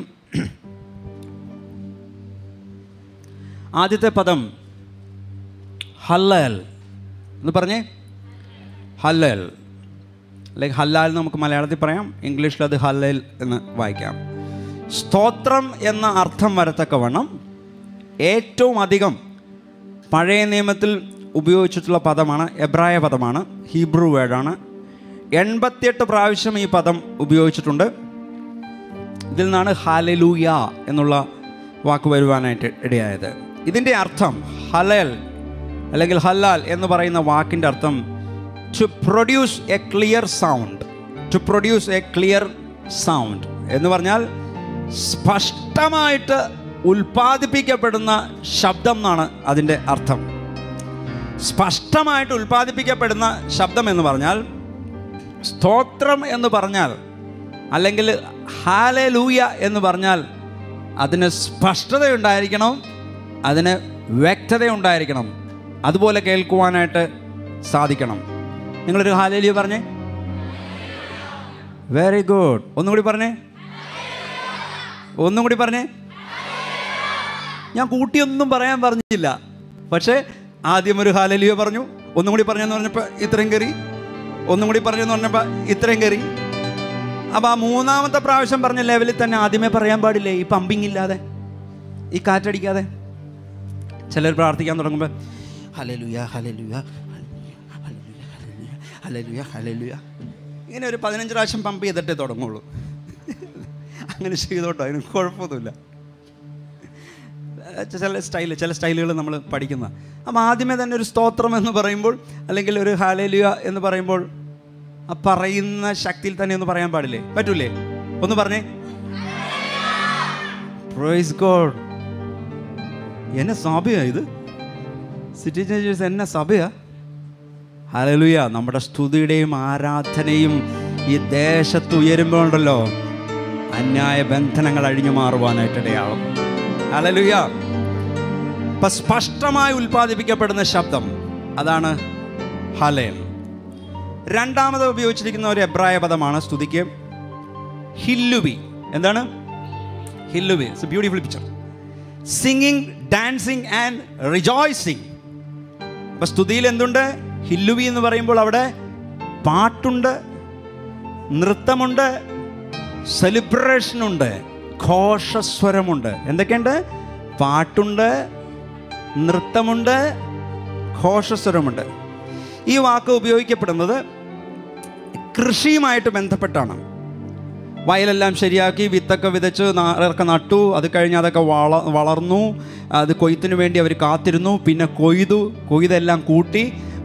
ആദ്യത്തെ പദം ഹല്ലൽ എന്ന് പറഞ്ഞേ ഹല്ലൽ ലൈക്ക് ഹല്ലാൽ എന്ന് നമുക്ക് മലയാളത്തിൽ പറയാം ഇംഗ്ലീഷിൽ അത് ഹല്ലൽ എന്ന് വായിക്കാം സ്തോത്രം എന്ന അർത്ഥം വരത്തക്കവണ്ണം ഏറ്റവും അധികം പഴയ നിയമത്തിൽ ഉപയോഗിച്ചിട്ടുള്ള പദമാണ് എബ്രായ പദമാണ് ഹീബ്രു വേർഡാണ് എൺപത്തിയെട്ട് പ്രാവശ്യം ഈ പദം ഉപയോഗിച്ചിട്ടുണ്ട് ഇതിൽ നിന്നാണ് ഹാലലൂയ എന്നുള്ള വാക്ക് വരുവാനായിട്ട് ഇടയായത് ഇതിൻ്റെ അർത്ഥം ഹലൽ അല്ലെങ്കിൽ ഹല്ലാൽ എന്ന് പറയുന്ന വാക്കിൻ്റെ അർത്ഥം to produce a clear sound to produce a clear sound എന്ന് പറഞ്ഞാൽ സ്പഷ്ടമായിട്ട് ഉൽപ്പാദിപ്പിക്കപ്പെടുന്ന ശബ്ദം എന്നാണ് അതിൻ്റെ അർത്ഥം സ്പഷ്ടമായിട്ട് ഉൽപ്പാദിപ്പിക്കപ്പെടുന്ന ശബ്ദം എന്ന് പറഞ്ഞാൽ സ്തോത്രം എന്ന് പറഞ്ഞാൽ അല്ലെങ്കിൽ ഹാലലൂയ എന്ന് പറഞ്ഞാൽ അതിന് സ്പഷ്ടതയുണ്ടായിരിക്കണം അതിന് വ്യക്തതയുണ്ടായിരിക്കണം അതുപോലെ കേൾക്കുവാനായിട്ട് സാധിക്കണം നിങ്ങളൊരു ഹാലലൂയ പറഞ്ഞേ വെരി ഗുഡ് ഒന്നും കൂടി പറഞ്ഞേ ഒന്നും കൂടി പറഞ്ഞേ ഞാൻ കൂട്ടിയൊന്നും പറയാൻ പറഞ്ഞില്ല പക്ഷേ ആദ്യം ഒരു ഹാലലിയോ പറഞ്ഞു ഒന്നും കൂടി പറഞ്ഞെന്ന് പറഞ്ഞപ്പോൾ ഇത്രയും കയറി ഒന്നും കൂടി പറഞ്ഞെന്ന് പറഞ്ഞപ്പോൾ ഇത്രയും കയറി അപ്പോൾ ആ മൂന്നാമത്തെ പ്രാവശ്യം പറഞ്ഞ ലെവലിൽ തന്നെ ആദ്യമേ പറയാൻ പാടില്ലേ ഈ പമ്പിങ് ഇല്ലാതെ ഈ കാറ്റടിക്കാതെ ചിലർ പ്രാർത്ഥിക്കാൻ തുടങ്ങുമ്പോൾ ഹലലുയ ഹലലുയ ഹലലുയ ഹലലുയ ഇങ്ങനെ ഒരു പതിനഞ്ച് പ്രാവശ്യം പമ്പ് ചെയ്തിട്ടേ തുടങ്ങുള്ളൂ അങ്ങനെ ചെയ്തോട്ടോ അതിന് കുഴപ്പമൊന്നുമില്ല ചില സ്റ്റൈൽ ചില സ്റ്റൈലുകൾ നമ്മൾ പഠിക്കുന്ന അപ്പം ആദ്യമേ തന്നെ ഒരു സ്തോത്രം എന്ന് പറയുമ്പോൾ അല്ലെങ്കിൽ ഒരു ഹാലേലിയ എന്ന് പറയുമ്പോൾ ആ പറയുന്ന ശക്തിയിൽ തന്നെ ഒന്ന് പറയാൻ പാടില്ലേ പറ്റൂലേ ഒന്ന് പറഞ്ഞേ പ്രൈസ് ഗോഡ് എന്നെ സഭയാ ഇത് സിറ്റി ചേഞ്ചേഴ്സ് എന്നെ സഭയാ ഹലലുയ നമ്മുടെ സ്തുതിയുടെയും ആരാധനയും ഈ ദേശത്ത് ഉയരുമ്പോഴുണ്ടല്ലോ അന്യായ ബന്ധനങ്ങൾ അഴിഞ്ഞു മാറുവാനായിട്ടിടയാവും ഹലലുയ ഇപ്പം സ്പഷ്ടമായി ഉൽപ്പാദിപ്പിക്കപ്പെടുന്ന ശബ്ദം അതാണ് ഹലേൽ രണ്ടാമത് ഉപയോഗിച്ചിരിക്കുന്ന ഒരു എബ്രായ പദമാണ് സ്തുതിക്ക് ഹില്ലുബി എന്താണ് ഹില്ലുബി it's a beautiful picture singing dancing and rejoicing അപ്പം സ്തുതിയിൽ എന്തുണ്ട് ഹില്ലുബി എന്ന് പറയുമ്പോൾ അവിടെ പാട്ടുണ്ട് നൃത്തമുണ്ട് സെലിബ്രേഷനുണ്ട് ഘോഷസ്വരമുണ്ട് എന്തൊക്കെയുണ്ട് പാട്ടുണ്ട് നൃത്തമുണ്ട് ഘോഷസ്വരമുണ്ട് ഈ വാക്ക് ഉപയോഗിക്കപ്പെടുന്നത് കൃഷിയുമായിട്ട് ബന്ധപ്പെട്ടാണ് വയലെല്ലാം ശരിയാക്കി വിത്തൊക്കെ വിതച്ച് നാളൊക്കെ നട്ടു അത് കഴിഞ്ഞ് അതൊക്കെ വള വളർന്നു അത് കൊയ്ത്തിന് വേണ്ടി അവർ കാത്തിരുന്നു പിന്നെ കൊയ്തു കൊയ്തെല്ലാം കൂട്ടി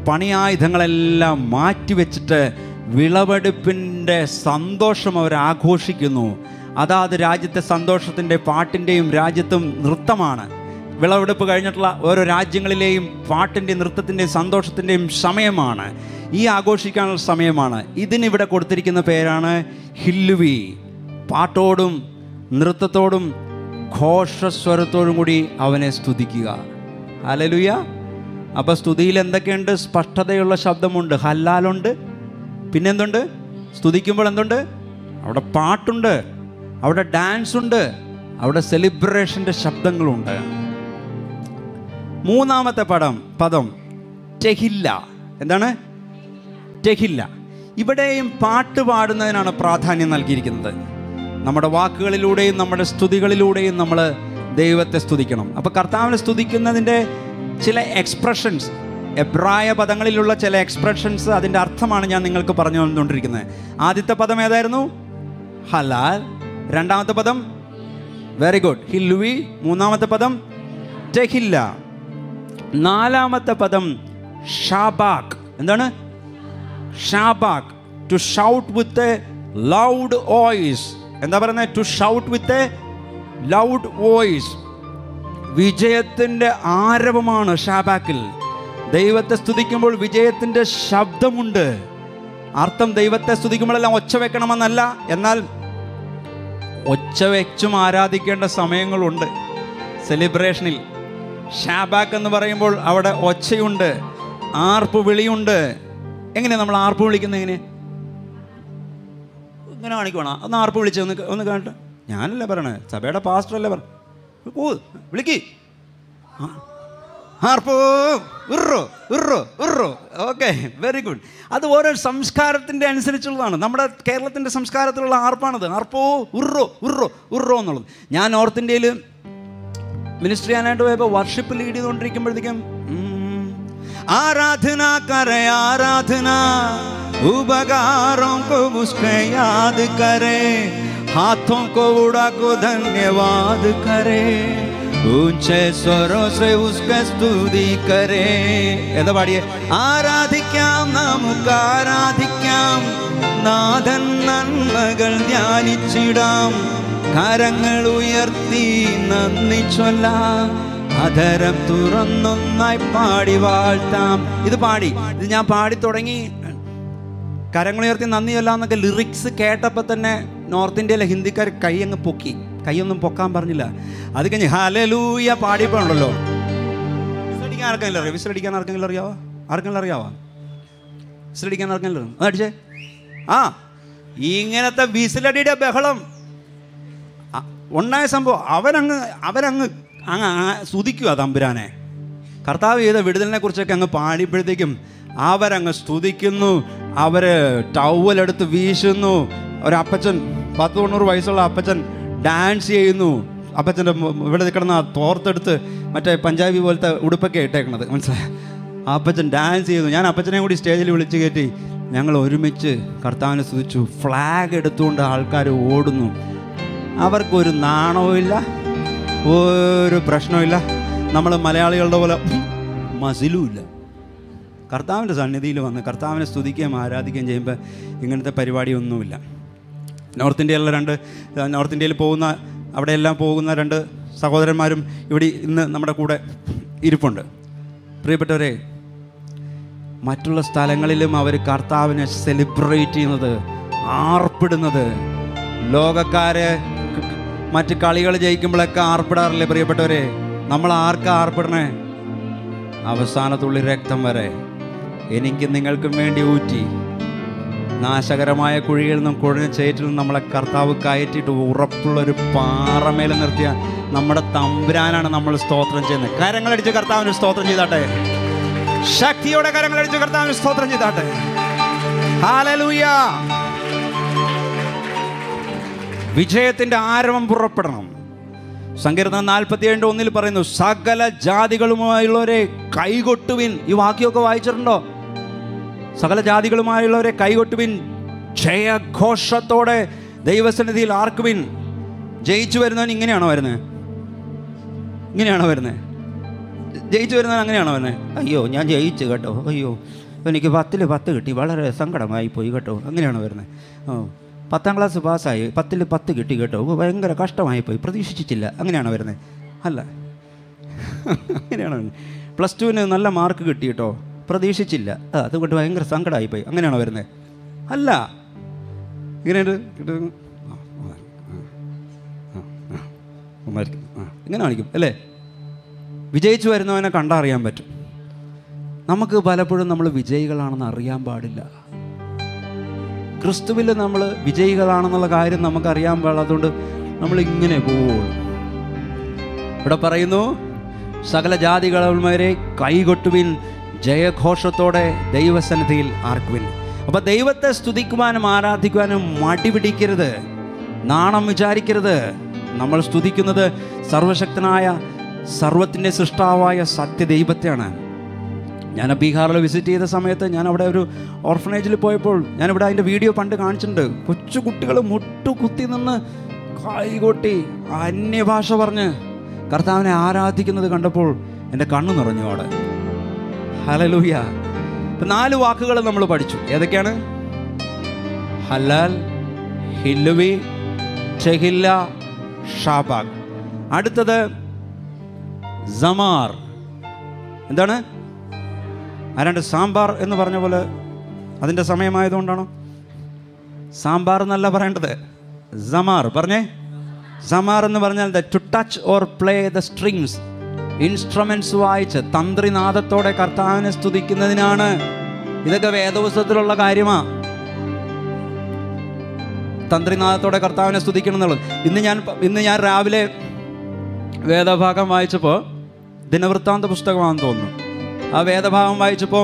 പണിയായുധങ്ങളെല്ലാം മാറ്റിവെച്ചിട്ട് വിളവെടുപ്പിൻ്റെ സന്തോഷം അവർ ആഘോഷിക്കുന്നു അതാത് രാജ്യത്തെ സന്തോഷത്തിൻ്റെ പാട്ടിൻ്റെയും രാജ്യത്തും നൃത്തമാണ് വിളവെടുപ്പ് കഴിഞ്ഞിട്ടുള്ള ഓരോ രാജ്യങ്ങളിലെയും പാട്ടിൻ്റെയും നൃത്തത്തിൻ്റെയും സന്തോഷത്തിൻ്റെയും സമയമാണ് ഈ ആഘോഷിക്കാനുള്ള സമയമാണ് ഇതിനിവിടെ കൊടുത്തിരിക്കുന്ന പേരാണ് ഹില്ലുവി പാട്ടോടും നൃത്തത്തോടും ഘോഷസ്വരത്തോടും കൂടി അവനെ സ്തുതിക്കുക ഹലലുയ അപ്പോൾ സ്തുതിയിൽ എന്തൊക്കെയുണ്ട് സ്പഷ്ടതയുള്ള ശബ്ദമുണ്ട് ഹല്ലാലുണ്ട് പിന്നെന്തുണ്ട് സ്തുതിക്കുമ്പോൾ എന്തുണ്ട് അവിടെ പാട്ടുണ്ട് അവിടെ ഡാൻസ് ഉണ്ട് അവിടെ സെലിബ്രേഷൻ്റെ ശബ്ദങ്ങളുണ്ട് മൂന്നാമത്തെ പദം പദം ടെഹില്ല എന്താണ് ടെഹില്ല ഇവിടെയും പാട്ട് പാടുന്നതിനാണ് പ്രാധാന്യം നൽകിയിരിക്കുന്നത് നമ്മുടെ വാക്കുകളിലൂടെയും നമ്മുടെ സ്തുതികളിലൂടെയും നമ്മൾ ദൈവത്തെ സ്തുതിക്കണം അപ്പോൾ കർത്താവിനെ സ്തുതിക്കുന്നതിൻ്റെ ചില എക്സ്പ്രഷൻസ് എബ്രായ പദങ്ങളിലുള്ള ചില എക്സ്പ്രഷൻസ് അതിൻ്റെ അർത്ഥമാണ് ഞാൻ നിങ്ങൾക്ക് പറഞ്ഞു തന്നുകൊണ്ടിരിക്കുന്നത് ആദ്യത്തെ പദം ഏതായിരുന്നു ഹലാൽ രണ്ടാമത്തെ പദം വെരി ഗുഡ് ഹില്ലുവി മൂന്നാമത്തെ പദം ടെഹില്ല നാലാമത്തെ പദം ഷാബാക്ക് എന്താണ് ഷാബാക്ക് to shout with a loud voice എന്താ പറയുന്നത് to shout with a loud voice വിജയത്തിൻ്റെ ആരവമാണ് ഷാബാക്കിൽ ദൈവത്തെ സ്തുതിക്കുമ്പോൾ വിജയത്തിൻ്റെ ശബ്ദമുണ്ട് അർത്ഥം ദൈവത്തെ സ്തുതിക്കുമ്പോഴെല്ലാം ഒച്ച വെക്കണമെന്നല്ല എന്നാൽ ഒച്ച വെച്ചും ആരാധിക്കേണ്ട സമയങ്ങളുണ്ട് സെലിബ്രേഷനിൽ ഷാബാക്ക് എന്ന് പറയുമ്പോൾ അവിടെ ഒച്ചയുണ്ട് ആർപ്പ് വിളിയുണ്ട് എങ്ങനെ നമ്മൾ ആർപ്പ് വിളിക്കുന്നത് എങ്ങനെ ഇങ്ങനെ കാണിക്കുവാണോ ഒന്ന് ആർപ്പ് വിളിച്ച് ഒന്ന് ഒന്ന് കാണട്ടെ ഞാനല്ല പറയണേ സഭയുടെ പാസ്റ്റർ അല്ലേ പറ ഓ വിളിക്ക് ആ. ആർപ്പോ ഉറോ ഉറോ ഉറോ ഓക്കെ വെരി ഗുഡ് അത് ഓരോ സംസ്കാരത്തിൻ്റെ അനുസരിച്ചുള്ളതാണ് നമ്മുടെ കേരളത്തിൻ്റെ സംസ്കാരത്തിലുള്ള ആർപ്പാണത് ആർപ്പോ ഉറോ ഉറോ ഉറോ എന്നുള്ളത് ഞാൻ നോർത്ത് ഇന്ത്യയിൽ മിനിസ്റ്റർ ചെയ്യാനായിട്ട് പോയപ്പോൾ വർഷിപ്പ് ലീഡ് ചെയ്തുകൊണ്ടിരിക്കുമ്പോഴത്തേക്കും ഉം, ആരാധന കരെ ആരാധന ഉപകാरों को उसके याद करे हाथों को उड़ा को धन्यवाद करे ऊंचे स्वरों से उसका സ്തുതി करे എന്താ പാടിയേ ആരാധിക്കാം നമുക്ക് ആരാധിക്കാം നാഥൻ നന്മകൾ ധ്യാനിച്ചിടാം കരങ്ങൾ ഉയർത്തി നന്ദി ചൊല്ലാം അധരം തുറന്നൊന്നായി പാടി വാഴ്ത്താം ഇത് പാടി ഇത് ഞാൻ പാടി തുടങ്ങി കരങ്ങളുയർത്തി നന്ദി ചൊല്ലാന്നൊക്കെ ലിറിക്സ് കേട്ടപ്പോൾ തന്നെ നോർത്ത് ഇന്ത്യയിലെ ഹിന്ദിക്കാർ കൈ അങ്ങ് പൊക്കി കൈയൊന്നും പൊക്കാൻ പറഞ്ഞില്ല അത് കഴിഞ്ഞ് ഹലലൂയ പാടിയപ്പോഴുണ്ടല്ലോ വിസിലടിക്കാൻ ആർക്കെങ്കിലും അറിയാം വിസിലടിക്കാൻ ആർക്കെങ്കിലും അറിയാവോ ആർക്കെങ്കിലും അറിയാവോ വിസിലടിക്കാൻ ആർക്കെങ്കിലും അറിയാം? ഒന്ന് അടിച്ചേ ആ ഇങ്ങനത്തെ വിസിലടിയുടെ ബഹളം അ- ഉണ്ടായ സംഭവം അവരങ്ങ് അവരങ്ങ് അങ്ങ് ആ- സ്തുതിക്കുക തമ്പുരാനെ കർത്താവ് ചെയ്ത വിടുതലിനെ കുറിച്ചൊക്കെ അങ്ങ് പാടിയപ്പോഴത്തേക്കും അവരങ്ങ് സ്തുതിക്കുന്നു അവർ ടവലെടുത്ത് വീശുന്നു ഒരപ്പച്ചൻ പത്ത് തൊണ്ണൂറ് വയസ്സുള്ള അപ്പച്ചൻ ഡാൻസ് ചെയ്യുന്നു അപ്പച്ചൻ്റെ മു- ഇവിടെ കിടന്ന ആ തോർത്തെടുത്ത് മറ്റേ പഞ്ചാബി പോലത്തെ ഉടുപ്പൊക്കെ ഇട്ടേക്കണത് മനസ്സിലായി ആ അപ്പച്ചൻ ഡാൻസ് ചെയ്യുന്നു ഞാൻ അപ്പച്ചനെ കൂടി സ്റ്റേജിൽ വിളിച്ച് കയറ്റി ഞങ്ങൾ ഒരുമിച്ച് കർത്താവിനെ സ്തുതിച്ചു ഫ്ലാഗ് എടുത്തുകൊണ്ട് ആൾക്കാർ ഓടുന്നു അവർക്കൊരു നാണവും ഇല്ല ഒരു പ്രശ്നമില്ല നമ്മൾ മലയാളികളുടെ പോലെ മസിലും ഇല്ല കർത്താവിൻ്റെ സന്നിധിയിൽ വന്ന് കർത്താവിനെ സ്തുതിക്കുകയും ആരാധിക്കുകയും ചെയ്യുമ്പോൾ ഇങ്ങനത്തെ പരിപാടിയൊന്നുമില്ല നോർത്ത് ഇന്ത്യയിലുള്ള രണ്ട് നോർത്ത് ഇന്ത്യയിൽ പോകുന്ന അവിടെയെല്ലാം പോകുന്ന രണ്ട് സഹോദരന്മാരും ഇവിടെ ഇന്ന് നമ്മുടെ കൂടെ ഇരിപ്പുണ്ട് പ്രിയപ്പെട്ടവരെ മറ്റുള്ള സ്ഥലങ്ങളിലും അവർ കർത്താവിനെ സെലിബ്രേറ്റ് ചെയ്യുന്നത് ആർപ്പിടുന്നത് ലോകക്കാര് മറ്റ് കളികൾ ജയിക്കുമ്പോഴൊക്കെ ആർപ്പിടാറില്ലേ പ്രിയപ്പെട്ടവരെ നമ്മൾ ആർക്കാ ആർപ്പിടണേ അവസാനത്തുള്ളി രക്തം വരെ എനിക്ക് നിങ്ങൾക്കും വേണ്ടി ഊറ്റി നാശകരമായ കുഴിയിൽ നിന്നും കുഴഞ്ഞ ചേറ്റിൽ നിന്നും നമ്മളെ കർത്താവ് കയറ്റിയിട്ട് ഉറപ്പുള്ളൊരു പാറമേൽ നിർത്തിയ നമ്മുടെ തമ്പുരാനാണ് നമ്മൾ സ്തോത്രം ചെയ്യുന്നത് കരങ്ങളടിച്ച് കർത്താവിന് സ്തോത്രം ചെയ്താട്ടെ ശക്തിയോടെ കരങ്ങളടിച്ച് കർത്താവിന് സ്തോത്രം ചെയ്താട്ടെ ഹാലലൂയ വിജയത്തിന്റെ ആരവം പുറപ്പെടണം സങ്കീർത്തനം നാൽപ്പത്തി ഏഴിൻ്റെ ഒന്നിൽ പറയുന്നു സകല ജാതികളുമായുള്ളവരെ കൈകൊട്ടുവിൻ ഈ വാക്യമൊക്കെ വായിച്ചിട്ടുണ്ടോ സകല ജാതികളുമായുള്ളവരെ കൈകൊട്ടുവിൻ ജയഘോഷത്തോടെ ദൈവസന്നിധിയിൽ ആർക്കുവിൻ ജയിച്ചു വരുന്നവൻ ഇങ്ങനെയാണോ വരുന്നത് ഇങ്ങനെയാണോ വരുന്നത് ജയിച്ചു വരുന്നവൻ അങ്ങനെയാണോ അവനെ അയ്യോ ഞാൻ ജയിച്ചു കേട്ടോ അയ്യോ എനിക്ക് പത്തിൽ പത്ത് കിട്ടി വളരെ സങ്കടമായി പോയി കേട്ടോ അങ്ങനെയാണോ വരുന്നത് ഓ പത്താം ക്ലാസ് പാസ്സായി പത്തിൽ പത്ത് കിട്ടി കേട്ടോ ഓ, ഭയങ്കര കഷ്ടമായി പോയി പ്രതീക്ഷിച്ചിട്ടില്ല അങ്ങനെയാണോ വരുന്നത് അല്ല അങ്ങനെയാണോ പ്ലസ് ടുവിന് നല്ല മാർക്ക് കിട്ടി കേട്ടോ പ്രതീക്ഷിച്ചില്ല ആ, അതുകൊണ്ട് ഭയങ്കര സങ്കടമായി പോയി അങ്ങനെയാണോ വരുന്നത് അല്ല ഇങ്ങനെയുണ്ട് കിട്ടും. ആ, ആ, ആ, ആ, ആ. ഉമ്മാരിക്കും. ആ, ഇങ്ങനെ കാണിക്കും അല്ലേ വിജയിച്ചു വരുന്നവനെ കണ്ടറിയാൻ പറ്റും നമുക്ക് പലപ്പോഴും നമ്മൾ വിജയികളാണെന്ന് അറിയാൻ പാടില്ല ക്രിസ്തുവിൽ നമ്മൾ വിജയികളാണെന്നുള്ള കാര്യം നമുക്കറിയാൻ പാടാത്തതുകൊണ്ട് നമ്മൾ ഇങ്ങനെ പോവുള്ളൂ ഇവിടെ പറയുന്നു സകല ജാതികളന്മാരെ കൈകൊട്ടുവിൻ ജയഘോഷത്തോടെ ദൈവസന്നിധിയിൽ ആർക്കുവിൻ അപ്പൊ ദൈവത്തെ സ്തുതിക്കുവാനും ആരാധിക്കുവാനും മടി പിടിക്കരുത് നാണം വിചാരിക്കരുത് നമ്മൾ സ്തുതിക്കുന്നത് സർവശക്തനായ സർവത്തിൻ്റെ സൃഷ്ടാവായ സത്യദൈവത്തെയാണ് ഞാൻ ബീഹാറിൽ വിസിറ്റ് ചെയ്ത സമയത്ത് ഞാൻ അവിടെ ഒരു ഓർഫനേജിൽ പോയപ്പോൾ ഞാനിവിടെ അതിൻ്റെ വീഡിയോ പണ്ട് കാണിച്ചിട്ടുണ്ട് കൊച്ചു കുട്ടികൾ മുട്ടു കുത്തി നിന്ന് കൈകൊട്ടി അന്യഭാഷ പറഞ്ഞ് കർത്താവിനെ ആരാധിക്കുന്നത് കണ്ടപ്പോൾ എൻ്റെ കണ്ണു നിറഞ്ഞു അവിടെ ഹലലൂയ ഇപ്പം നാല് വാക്കുകൾ നമ്മൾ പഠിച്ചു ഏതൊക്കെയാണ് ഹലാൽ ഹില്ലുവി ഷെഹില്ല ഷാബാഗ് അടുത്തത് സമാർ എന്താണ് ആരാണ്ട് സാമ്പാർ എന്ന് പറഞ്ഞ പോലെ അതിൻ്റെ സമയമായതുകൊണ്ടാണോ സാമ്പാർ എന്നല്ല പറയേണ്ടത് സമാർ പറഞ്ഞേ സമാർ എന്ന് പറഞ്ഞാൽ the to touch or play the strings instruments വായിച്ച് തന്ത്രിനാദത്തോടെ കർത്താവിനെ സ്തുതിക്കുന്നതിനാണ് ഇതൊക്കെ വേദപുസ്തകത്തിലുള്ള കാര്യമാ തന്ത്രിനാദത്തോടെ കർത്താവിനെ സ്തുതിക്കണം എന്നുള്ളത് ഇന്ന് ഞാൻ ഇന്ന് ഞാൻ രാവിലെ വേദഭാഗം വായിച്ചപ്പോൾ ദിനവൃത്താന്ത പുസ്തകമാണെന്ന് തോന്നുന്നു ആ വേദഭാഗം വായിച്ചപ്പോൾ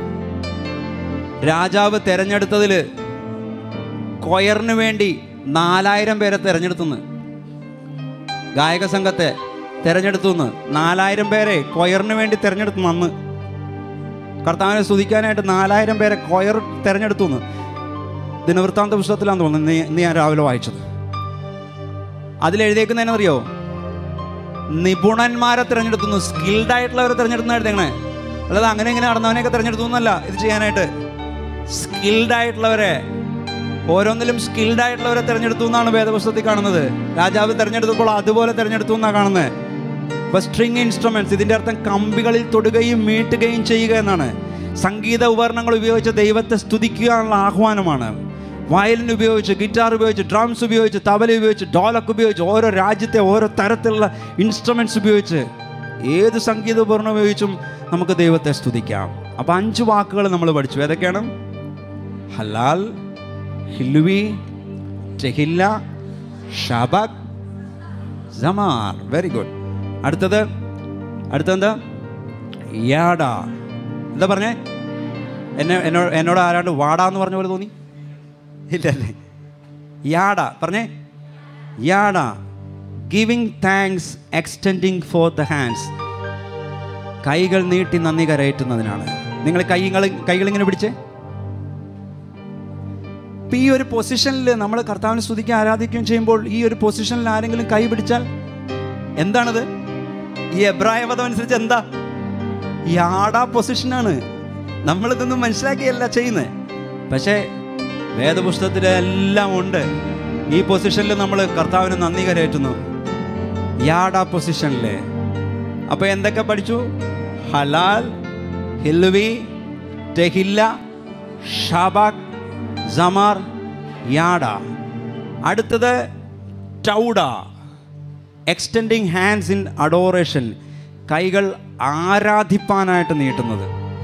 രാജാവ് തെരഞ്ഞെടുത്തതിൽ കൊയറിന് വേണ്ടി നാലായിരം പേരെ തെരഞ്ഞെടുത്തുന്ന് ഗായക സംഘത്തെ തെരഞ്ഞെടുത്തുന്ന് നാലായിരം പേരെ കൊയറിന് വേണ്ടി തെരഞ്ഞെടുത്തു അന്ന് കർത്താവിനെ സ്തുതിക്കാനായിട്ട് നാലായിരം പേരെ കൊയർ തെരഞ്ഞെടുത്തുന്ന് ദിനവൃത്താന്ത പുസ്തകത്തിലാന്ന് തോന്നുന്നു ഇന്ന് ഇന്ന് ഞാൻ രാവിലെ വായിച്ചത് അതിലെഴുതിയേക്കുന്നതിനറിയോ നിപുണന്മാരെ തിരഞ്ഞെടുത്തുന്നു സ്കിൽഡ് ആയിട്ടുള്ളവരെ തിരഞ്ഞെടുക്കുന്ന എഴുതേക്കണേ അല്ലാതെ അങ്ങനെ ഇങ്ങനെ നടന്നവനെയൊക്കെ തിരഞ്ഞെടുത്തു എന്നല്ല ഇത് ചെയ്യാനായിട്ട് സ്കിൽഡ് ആയിട്ടുള്ളവരെ ഓരോന്നിലും സ്കിൽഡ് ആയിട്ടുള്ളവരെ തിരഞ്ഞെടുത്തു എന്നാണ് വേദപുസ്തകത്തിൽ കാണുന്നത് രാജാവ് തിരഞ്ഞെടുത്തപ്പോൾ അതുപോലെ തിരഞ്ഞെടുത്തു എന്നാണ് കാണുന്നത് ഇപ്പൊ സ്ട്രിങ് ഇൻസ്ട്രുമെന്റ്സ് ഇതിന്റെ അർത്ഥം കമ്പികളിൽ തൊടുകയും മീട്ടുകയും ചെയ്യുക എന്നാണ് സംഗീത ഉപകരണങ്ങൾ ഉപയോഗിച്ച് ദൈവത്തെ സ്തുതിക്കാനുള്ള ആഹ്വാനമാണ് വയലിൻ ഉപയോഗിച്ച് ഗിറ്റാർ ഉപയോഗിച്ച് ഡ്രംസ് ഉപയോഗിച്ച് തബല ഉപയോഗിച്ച് ഡോലക്ക് ഉപയോഗിച്ച് ഓരോ രാജ്യത്തെ ഓരോ തരത്തിലുള്ള ഇൻസ്ട്രുമെന്റ്സ് ഉപയോഗിച്ച് ഏത് സംഗീത ഉപകരണം ഉപയോഗിച്ചും നമുക്ക് ദൈവത്തെ സ്തുതിക്കാം അപ്പം അഞ്ച് വാക്കുകൾ നമ്മൾ പഠിച്ചു ഏതൊക്കെയാണ് ഹലാൽ ഹില്ലുവി ടെഹില്ല ഷബക് സമാർ വെരി ഗുഡ് അടുത്തത് അടുത്തെന്താ യാഡ എന്താ പറഞ്ഞേ എന്നെ എന്നോട് എന്നോട് ആരാണ്ട് വാട എന്ന് പറഞ്ഞ പോലെ തോന്നി ഇല്ലല്ലേ യാഡ പറഞ്ഞേ യാഡ giving thanks extending for the hands കൈകൾ നീട്ടി നന്ദി കരയറ്റുന്നതിനാണ് നിങ്ങൾ കൈകൾ കൈകളിങ്ങനെ പിടിച്ചേ ഇപ്പം ഈ ഒരു പൊസിഷനിൽ നമ്മൾ കർത്താവിനെ സ്തുതിക്കുകയും ആരാധിക്കുകയും ചെയ്യുമ്പോൾ ഈ ഒരു പൊസിഷനിൽ ആരെങ്കിലും കൈ പിടിച്ചാൽ എന്താണത് ഈ എബ്രായ പദം അനുസരിച്ച് എന്താ യാടാ പൊസിഷനാണ് നമ്മളിതൊന്നും മനസ്സിലാക്കിയല്ല ചെയ്യുന്നത് പക്ഷേ വേദപുസ്തകത്തിൽ എല്ലാം ഉണ്ട് ഈ പൊസിഷനിൽ നമ്മൾ കർത്താവിന് നന്ദി കരയറ്റുന്നു യാടാ പൊസിഷനിലെ അപ്പോൾ എന്തൊക്കെ പഠിച്ചു ഹലാൽ ഹിൽവി ടെഹില്ല ഷാബാക് സമാർ യാഡ അടുത്തത് ടൗഡ എക്സ്റ്റെൻഡിങ് ഹാൻഡ്സ് ഇൻ അഡോറേഷൻ കൈകൾ ആരാധിപ്പാനായിട്ട് നീട്ടുന്നത്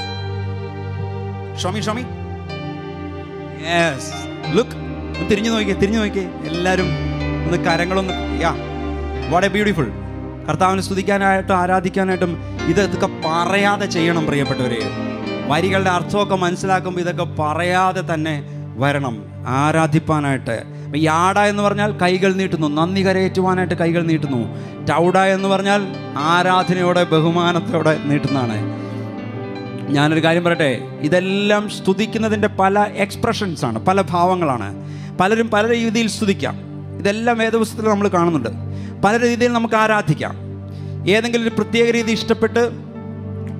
ഷോമി ഷോമി യെസ് ലുക്ക് തിരിഞ്ഞു നോക്കിയേ തിരിഞ്ഞു നോക്കിയേ എല്ലാവരും ഒന്ന് കരങ്ങളൊന്ന് യാ വാട്ട് എ ബ്യൂട്ടിഫുൾ കർത്താവിനെ സ്തുതിക്കാനായിട്ടും ആരാധിക്കാനായിട്ടും ഇത് ഇതൊക്കെ പറയാതെ ചെയ്യണം പ്രിയപ്പെട്ടവരെ വരികളുടെ അർത്ഥമൊക്കെ മനസ്സിലാക്കുമ്പോൾ ഇതൊക്കെ പറയാതെ തന്നെ വരണം ആരാധിപ്പാനായിട്ട് അപ്പം യാട എന്ന് പറഞ്ഞാൽ കൈകൾ നീട്ടുന്നു നന്ദി കരയേറ്റുവാനായിട്ട് കൈകൾ നീട്ടുന്നു ടൗഡ എന്ന് പറഞ്ഞാൽ ആരാധനയോടെ ബഹുമാനത്തോടെ നീട്ടുന്നതാണ് ഞാനൊരു കാര്യം പറയട്ടെ ഇതെല്ലാം സ്തുതിക്കുന്നതിൻ്റെ പല എക്സ്പ്രഷൻസ് ആണ് പല ഭാവങ്ങളാണ് പലരും പല രീതിയിൽ സ്തുതിക്കാം ഇതെല്ലാം വേദപുസ്തകത്തിൽ നമ്മൾ കാണുന്നുണ്ട് പല രീതിയിൽ നമുക്ക് ആരാധിക്കാം ഏതെങ്കിലും ഒരു പ്രത്യേക രീതി ഇഷ്ടപ്പെട്ട്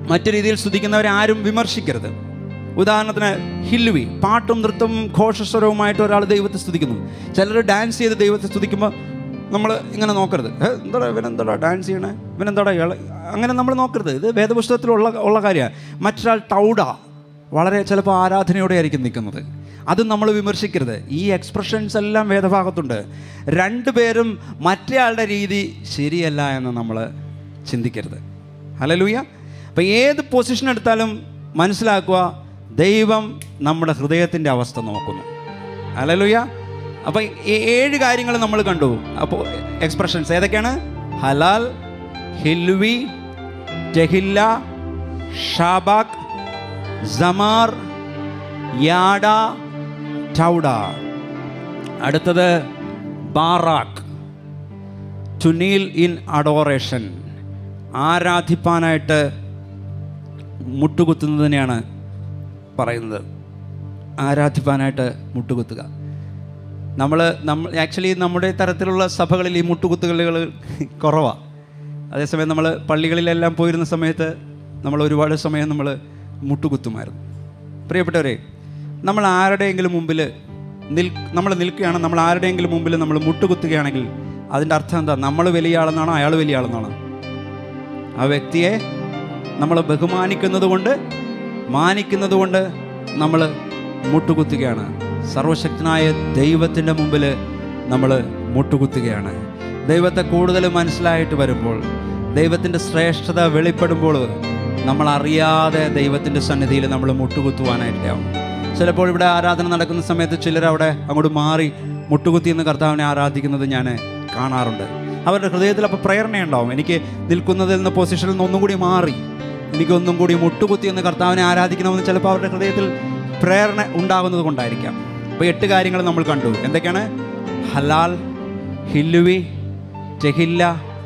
മറ്റു രീതിയിൽ സ്തുതിക്കുന്നവരെ ആരും വിമർശിക്കരുത് ഉദാഹരണത്തിന് ഹില്ലുവി പാട്ടും നൃത്തവും ഘോഷസ്വരവുമായിട്ട് ഒരാൾ ദൈവത്തെ സ്തുതിക്കുന്നു ചിലർ ഡാൻസ് ചെയ്ത് ദൈവത്തെ സ്തുതിക്കുമ്പോൾ നമ്മൾ ഇങ്ങനെ നോക്കരുത് "ഏ, എന്താടാ ഇവനെന്താടാ ഡാൻസ് ചെയ്യണേ ഇവനെന്താടാ ഇയാൾ അങ്ങനെ നമ്മൾ നോക്കരുത് ഇത് വേദപുസ്തകത്തിലുള്ള ഉള്ള കാര്യമാണ് മറ്റൊരാൾ ടൗഡ വളരെ ചിലപ്പോൾ ആരാധനയോടെ ആയിരിക്കും നിൽക്കുന്നത് അത് നമ്മൾ വിമർശിക്കരുത് ഈ എക്സ്പ്രഷൻസ് എല്ലാം വേദഭാഗത്തുണ്ട് രണ്ടുപേരും മറ്റേയാളുടെ രീതി ശരിയല്ല എന്ന് നമ്മൾ ചിന്തിക്കരുത് ഹലലൂയ അപ്പം ഏത് പൊസിഷൻ എടുത്താലും മനസ്സിലാക്കുക ദൈവം നമ്മുടെ ഹൃദയത്തിൻ്റെ അവസ്ഥ നോക്കുന്നു ഹലലൂയ അപ്പം ഈ ഏഴ് കാര്യങ്ങൾ നമ്മൾ കണ്ടു അപ്പോൾ എക്സ്പ്രഷൻസ് ഏതൊക്കെയാണ് ഹലാൽ ഹിൽവി ജഹില്ല ഷാബാക് സമാർ യാഡ ടൗഡ അടുത്തത് ബാറാക്ക് ടു നീൽ ഇൻ അഡോറേഷൻ ആരാധിപ്പാനായിട്ട് മുട്ടുകുത്തുന്നതിനെയാണ് പറയുന്നത് ആരാധിപ്പാനായിട്ട് മുട്ടുകുത്തുക നമ്മൾ നമ്മൾ ആക്ച്വലി നമ്മുടെ തരത്തിലുള്ള സഭകളിൽ ഈ മുട്ടുകുത്തുകളുകൾ കുറവാണ് അതേസമയം നമ്മൾ പള്ളികളിലെല്ലാം പോയിരുന്ന സമയത്ത് നമ്മൾ ഒരുപാട് സമയം നമ്മൾ മുട്ടുകുത്തുമായിരുന്നു പ്രിയപ്പെട്ടവരെ നമ്മൾ ആരുടെയെങ്കിലും മുമ്പിൽ നിൽ നമ്മൾ നിൽക്കുകയാണ് നമ്മൾ ആരുടെയെങ്കിലും മുമ്പിൽ നമ്മൾ മുട്ടുകുത്തുകയാണെങ്കിൽ അതിൻ്റെ അർത്ഥം എന്താ നമ്മൾ വലിയ ആളെന്നാണോ അയാൾ വലിയ ആളെന്നാണോ ആ വ്യക്തിയെ നമ്മൾ ബഹുമാനിക്കുന്നത് കൊണ്ട് മാനിക്കുന്നത് കൊണ്ട് നമ്മൾ മുട്ടുകുത്തുകയാണ് സർവശക്തനായ ദൈവത്തിൻ്റെ മുമ്പിൽ നമ്മൾ മുട്ടുകുത്തുകയാണ് ദൈവത്തെ കൂടുതൽ മനസ്സിലായിട്ട് വരുമ്പോൾ ദൈവത്തിൻ്റെ ശ്രേഷ്ഠത വെളിപ്പെടുമ്പോൾ നമ്മൾ അറിയാതെ ദൈവത്തിൻ്റെ സന്നിധിയിൽ നമ്മൾ മുട്ടുകുത്തുവാനായിട്ടാവും ചിലപ്പോൾ ഇവിടെ ആരാധന നടക്കുന്ന സമയത്ത് ചിലർ അവിടെ അങ്ങോട്ട് മാറി മുട്ടുകുത്തി എന്ന് കർത്താവിനെ ആരാധിക്കുന്നത് ഞാൻ കാണാറുണ്ട് അവരുടെ ഹൃദയത്തിൽ അപ്പോൾ പ്രേരണയുണ്ടാവും എനിക്ക് നിൽക്കുന്നതിൽ നിന്ന് പൊസിഷനിൽ നിന്ന് ഒന്നും കൂടി മാറി എനിക്കൊന്നും കൂടി മുട്ടുകുത്തി എന്ന് കർത്താവിനെ ആരാധിക്കണമെന്ന് ചിലപ്പോൾ അവരുടെ ഹൃദയത്തിൽ പ്രേരണ ഉണ്ടാകുന്നത് കൊണ്ടായിരിക്കാം അപ്പോൾ എട്ട് കാര്യങ്ങൾ നമ്മൾ കണ്ടു എന്തൊക്കെയാണ് ഹലാൽ ഹില്ലുവി ജഹില്ല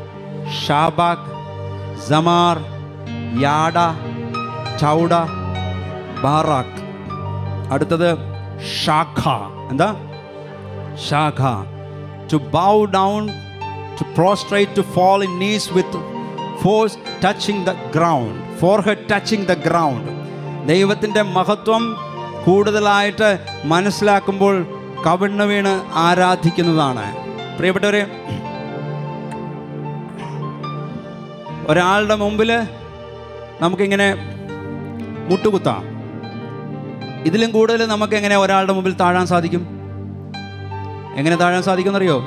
ഷാബാഗ് സമാർ യാഡ ചൗഡ ബാറാക്ക് അടുത്തത് ഷാഖ എന്താ ശാഖ to bow down to prostrate to fall in knees with force touching the ground forehead touching the ground ദൈവത്തിൻ്റെ മഹത്വം കൂടുതലായിട്ട് മനസ്സിലാക്കുമ്പോൾ കവിണ്ണ് വീണ് ആരാധിക്കുന്നതാണ് പ്രിയപ്പെട്ടവരെ ഒരാളുടെ മുമ്പിൽ നമുക്കിങ്ങനെ മുട്ടുകുത്താം ഇതിലും കൂടുതൽ നമുക്ക് എങ്ങനെ ഒരാളുടെ മുമ്പിൽ താഴാൻ സാധിക്കും എങ്ങനെ താഴാൻ സാധിക്കുമെന്നറിയോ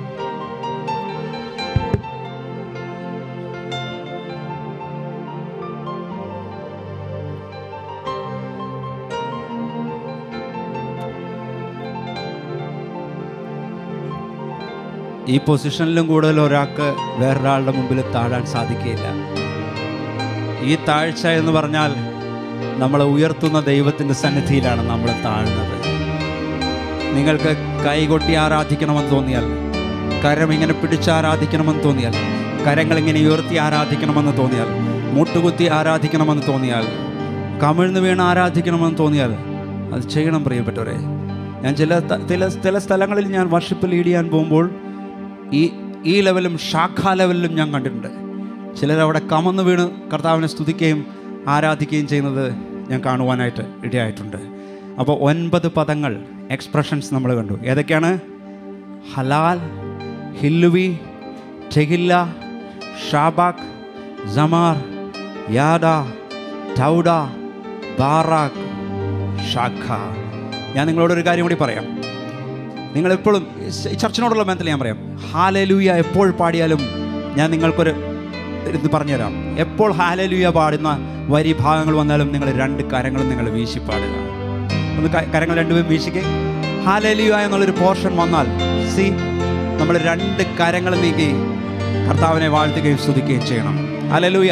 ഈ പൊസിഷനിലും കൂടുതൽ ഒരാൾക്ക് വേറൊരാളുടെ മുമ്പിൽ താഴാൻ സാധിക്കുകയില്ല ഈ താഴ്ച എന്ന് പറഞ്ഞാൽ നമ്മളെ ഉയർത്തുന്ന ദൈവത്തിൻ്റെ സന്നിധിയിലാണ് നമ്മൾ താഴുന്നത് നിങ്ങൾക്ക് കൈകൊട്ടി ആരാധിക്കണമെന്ന് തോന്നിയാൽ കരം ഇങ്ങനെ പിടിച്ച് ആരാധിക്കണമെന്ന് തോന്നിയാൽ കരങ്ങൾ ഇങ്ങനെ ഉയർത്തി ആരാധിക്കണമെന്ന് തോന്നിയാൽ മുട്ടുകുത്തി ആരാധിക്കണമെന്ന് തോന്നിയാൽ കമിഴ്ന്ന് വീണ് ആരാധിക്കണമെന്ന് തോന്നിയാൽ അത് ചെയ്യണം പ്രിയപ്പെട്ടവരെ ഞാൻ ചില ത- ചില ചില സ്ഥലങ്ങളിൽ ഞാൻ വർഷിപ്പ് ലീഡ് ചെയ്യാൻ പോകുമ്പോൾ ഈ ഈ ലെവലും ശാഖാ ലെവലിലും ഞാൻ കണ്ടിട്ടുണ്ട് ചിലരവിടെ കമന്ന് വീണ് കർത്താവിനെ സ്തുതിക്കുകയും ആരാധിക്കുകയും ചെയ്യുന്നത് ഞാൻ കാണുവാനായിട്ട് ഇടയായിട്ടുണ്ട് അപ്പോൾ ഒൻപത് പദങ്ങൾ എക്സ്പ്രഷൻസ് നമ്മൾ കണ്ടു ഏതൊക്കെയാണ് ഹലാൽ ഹില്ലുവി ടെഹില്ല ഷാബാക്ക് ജമാർ യാദ ടൗഡ ബാറാഖ് ഷാഖ ഞാൻ നിങ്ങളോടൊരു കാര്യം കൂടി പറയാം നിങ്ങളെപ്പോഴും ഈ ചർച്ചിനോടുള്ള ബന്ധത്തിൽ ഞാൻ പറയാം ഹാലലൂയ എപ്പോൾ പാടിയാലും ഞാൻ നിങ്ങൾക്കൊരു ഇത് പറഞ്ഞുതരാം എപ്പോൾ ഹാലലൂയ പാടുന്ന വരി ഭാഗങ്ങൾ വന്നാലും നിങ്ങൾ രണ്ട് കരങ്ങളും നിങ്ങൾ വീശി പാടുക ഒന്ന് ക- കരങ്ങൾ രണ്ടുപേരും വീശിക്ക് ഹാലലൂയ എന്നുള്ളൊരു പോർഷൻ വന്നാൽ സി നമ്മൾ രണ്ട് കരങ്ങൾ നീക്കി കർത്താവിനെ വാഴ്ത്തുകയും സ്തുതിക്കുകയും ചെയ്യണം ഹാലലൂയ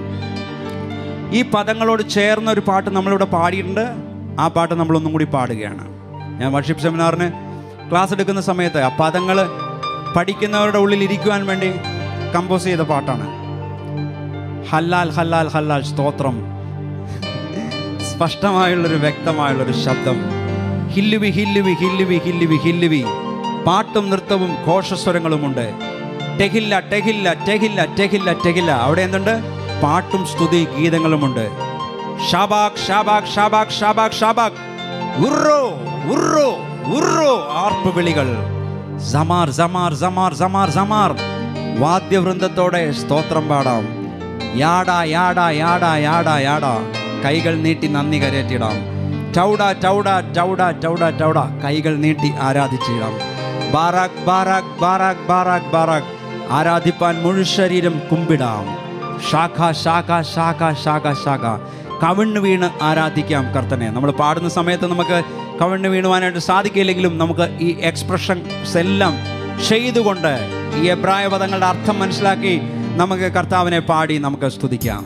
ഈ പദങ്ങളോട് ചേർന്ന ഒരു പാട്ട് നമ്മളിവിടെ പാടിയിട്ടുണ്ട് ആ പാട്ട് നമ്മളൊന്നും കൂടി പാടുകയാണ് ഞാൻ വർഷിപ്പ് സെമിനാറിന് ക്ലാസ് എടുക്കുന്ന സമയത്ത് ആ പദങ്ങൾ പഠിക്കുന്നവരുടെ ഉള്ളിൽ ഇരിക്കുവാൻ വേണ്ടി കമ്പോസ് ചെയ്ത പാട്ടാണ് ഹല്ലാൽ ഹല്ലാൽ ഹല്ലാൽ സ്തോത്രം സ്പഷ്ടമായുള്ളൊരു വ്യക്തമായുള്ളൊരു ശബ്ദം ഹില്ലുവി ഹില്ലുവി ഹില്ലുവി ഹില്ലുവി ഹില്ലുവി പാട്ടും നൃത്തവും ഘോഷസ്വരങ്ങളുമുണ്ട് ടെഹില്ല ടെഹില്ല ടെഹില്ല ടെഹില്ല ടെഹില്ല അവിടെ എന്തുണ്ട് പാട്ടും സ്തുതി ഗീതങ്ങളുമുണ്ട് ഷാബാക് ഷാബാക് ഷാബാക് ഷാബാക് ഷാബാക് ഉറോ ഉറോ ഉറോ ആർപ്പ് വിളികൾ സമാർ സമാർ സമാർ സമാർ സമാർ വാദ്യവൃന്ദത്തോടെ സ്തോത്രം പാടാം യാടാ യാടാ യാടാ യാടാ യാടാ കൈകൾ നീട്ടി നന്ദി കരയറ്റിടാം ചൗട ചൗട ചൗട ചൗട ചൗട കൈകൾ നീട്ടി ആരാധിച്ചിടാം ബാറാക് ബാറാക് ബാറാക് ബാറാക് ബാറാക് ആരാധിപ്പാൻ മുഴുശരീരം കുമ്പിടാം ശാഖ ശാഖ ശാഖ ശാഖ ശാഖ കവിണ്ണ് വീണ് ആരാധിക്കാം കർത്തനെ നമ്മൾ പാടുന്ന സമയത്ത് നമുക്ക് കവിണ്ണ് വീണുവാനായിട്ട് സാധിക്കില്ലെങ്കിലും നമുക്ക് ഈ എക്സ്പ്രഷൻസ് എല്ലാം ചെയ്തുകൊണ്ട് ഈ എബ്രായ പദങ്ങളുടെ അർത്ഥം മനസ്സിലാക്കി നമുക്ക് കർത്താവിനെ പാടി നമുക്ക് സ്തുതിക്കാം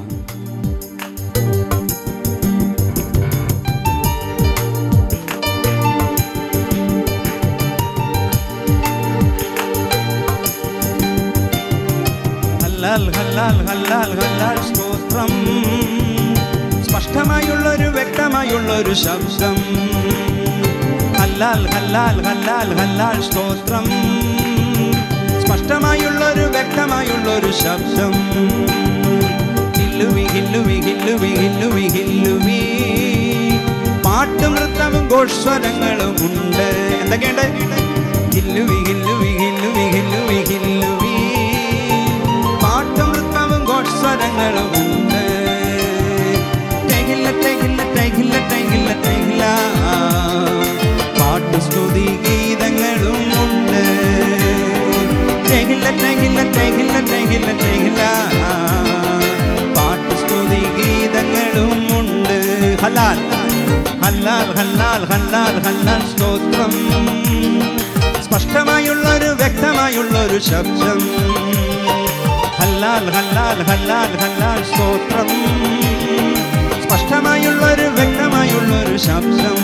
ഹല്ലാൽ ഹല്ലാൽ ഹല്ലാൽ ഹല്ലാൽ സ്തോത്രം സ്പഷ്ടമായുള്ളൊരു വ്യക്തമായുള്ളൊരു ശബ്ദം ഹല്ലാൽ ഹല്ലാൽ ഹല്ലാൽ ഹല്ലാൽ സ്തോത്രം സ്പഷ്ടമായുള്ളൊരു വ്യക്തമായുള്ളൊരു ശബ്ദം ഹില്ലുവി ഹില്ലുവി ഹില്ലുവി ഹില്ലുവി ഹില്ലുവി പാട്ടും നൃത്തവും ഘോഷസ്വരങ്ങളും ഉണ്ട് എന്തൊക്കെയുണ്ട് ഹില്ലുവി ഹില്ലുവി ഹില്ലുവി ഹില്ലുവി ഹില്ലുവി പാട്ടും നൃത്തവും ഘോഷസ്വരങ്ങളും ഉണ്ട് തെഹില്ല തെഹില്ല തെഹില്ല തെഹില്ല തെഹില്ല പാട്ട് സ്തുതി ഗീതങ്ങളും ഉണ്ട് തെഹില്ല തെഹില്ല തെഹില്ല തെഹില്ല തെഹില്ല പാട്ട് സ്തുതി ഗീതങ്ങളും ഉണ്ട് ഹലാൽ ഹല്ലാൽ ഹല്ലാൽ ഹല്ലാൽ ഹല്ലാൽ സ്തോത്രം സ്പഷ്ടമായുള്ളൊരു വ്യക്തമായുള്ളൊരു ശബ്ദം ഹല്ലാൽ ഹല്ലാൽ ഹല്ലാൽ ഹല്ലാൽ സ്തോത്രം സ്പഷ്ടമായുള്ളൊരു വ്യക്തമായുള്ളൊരു ശബ്ദം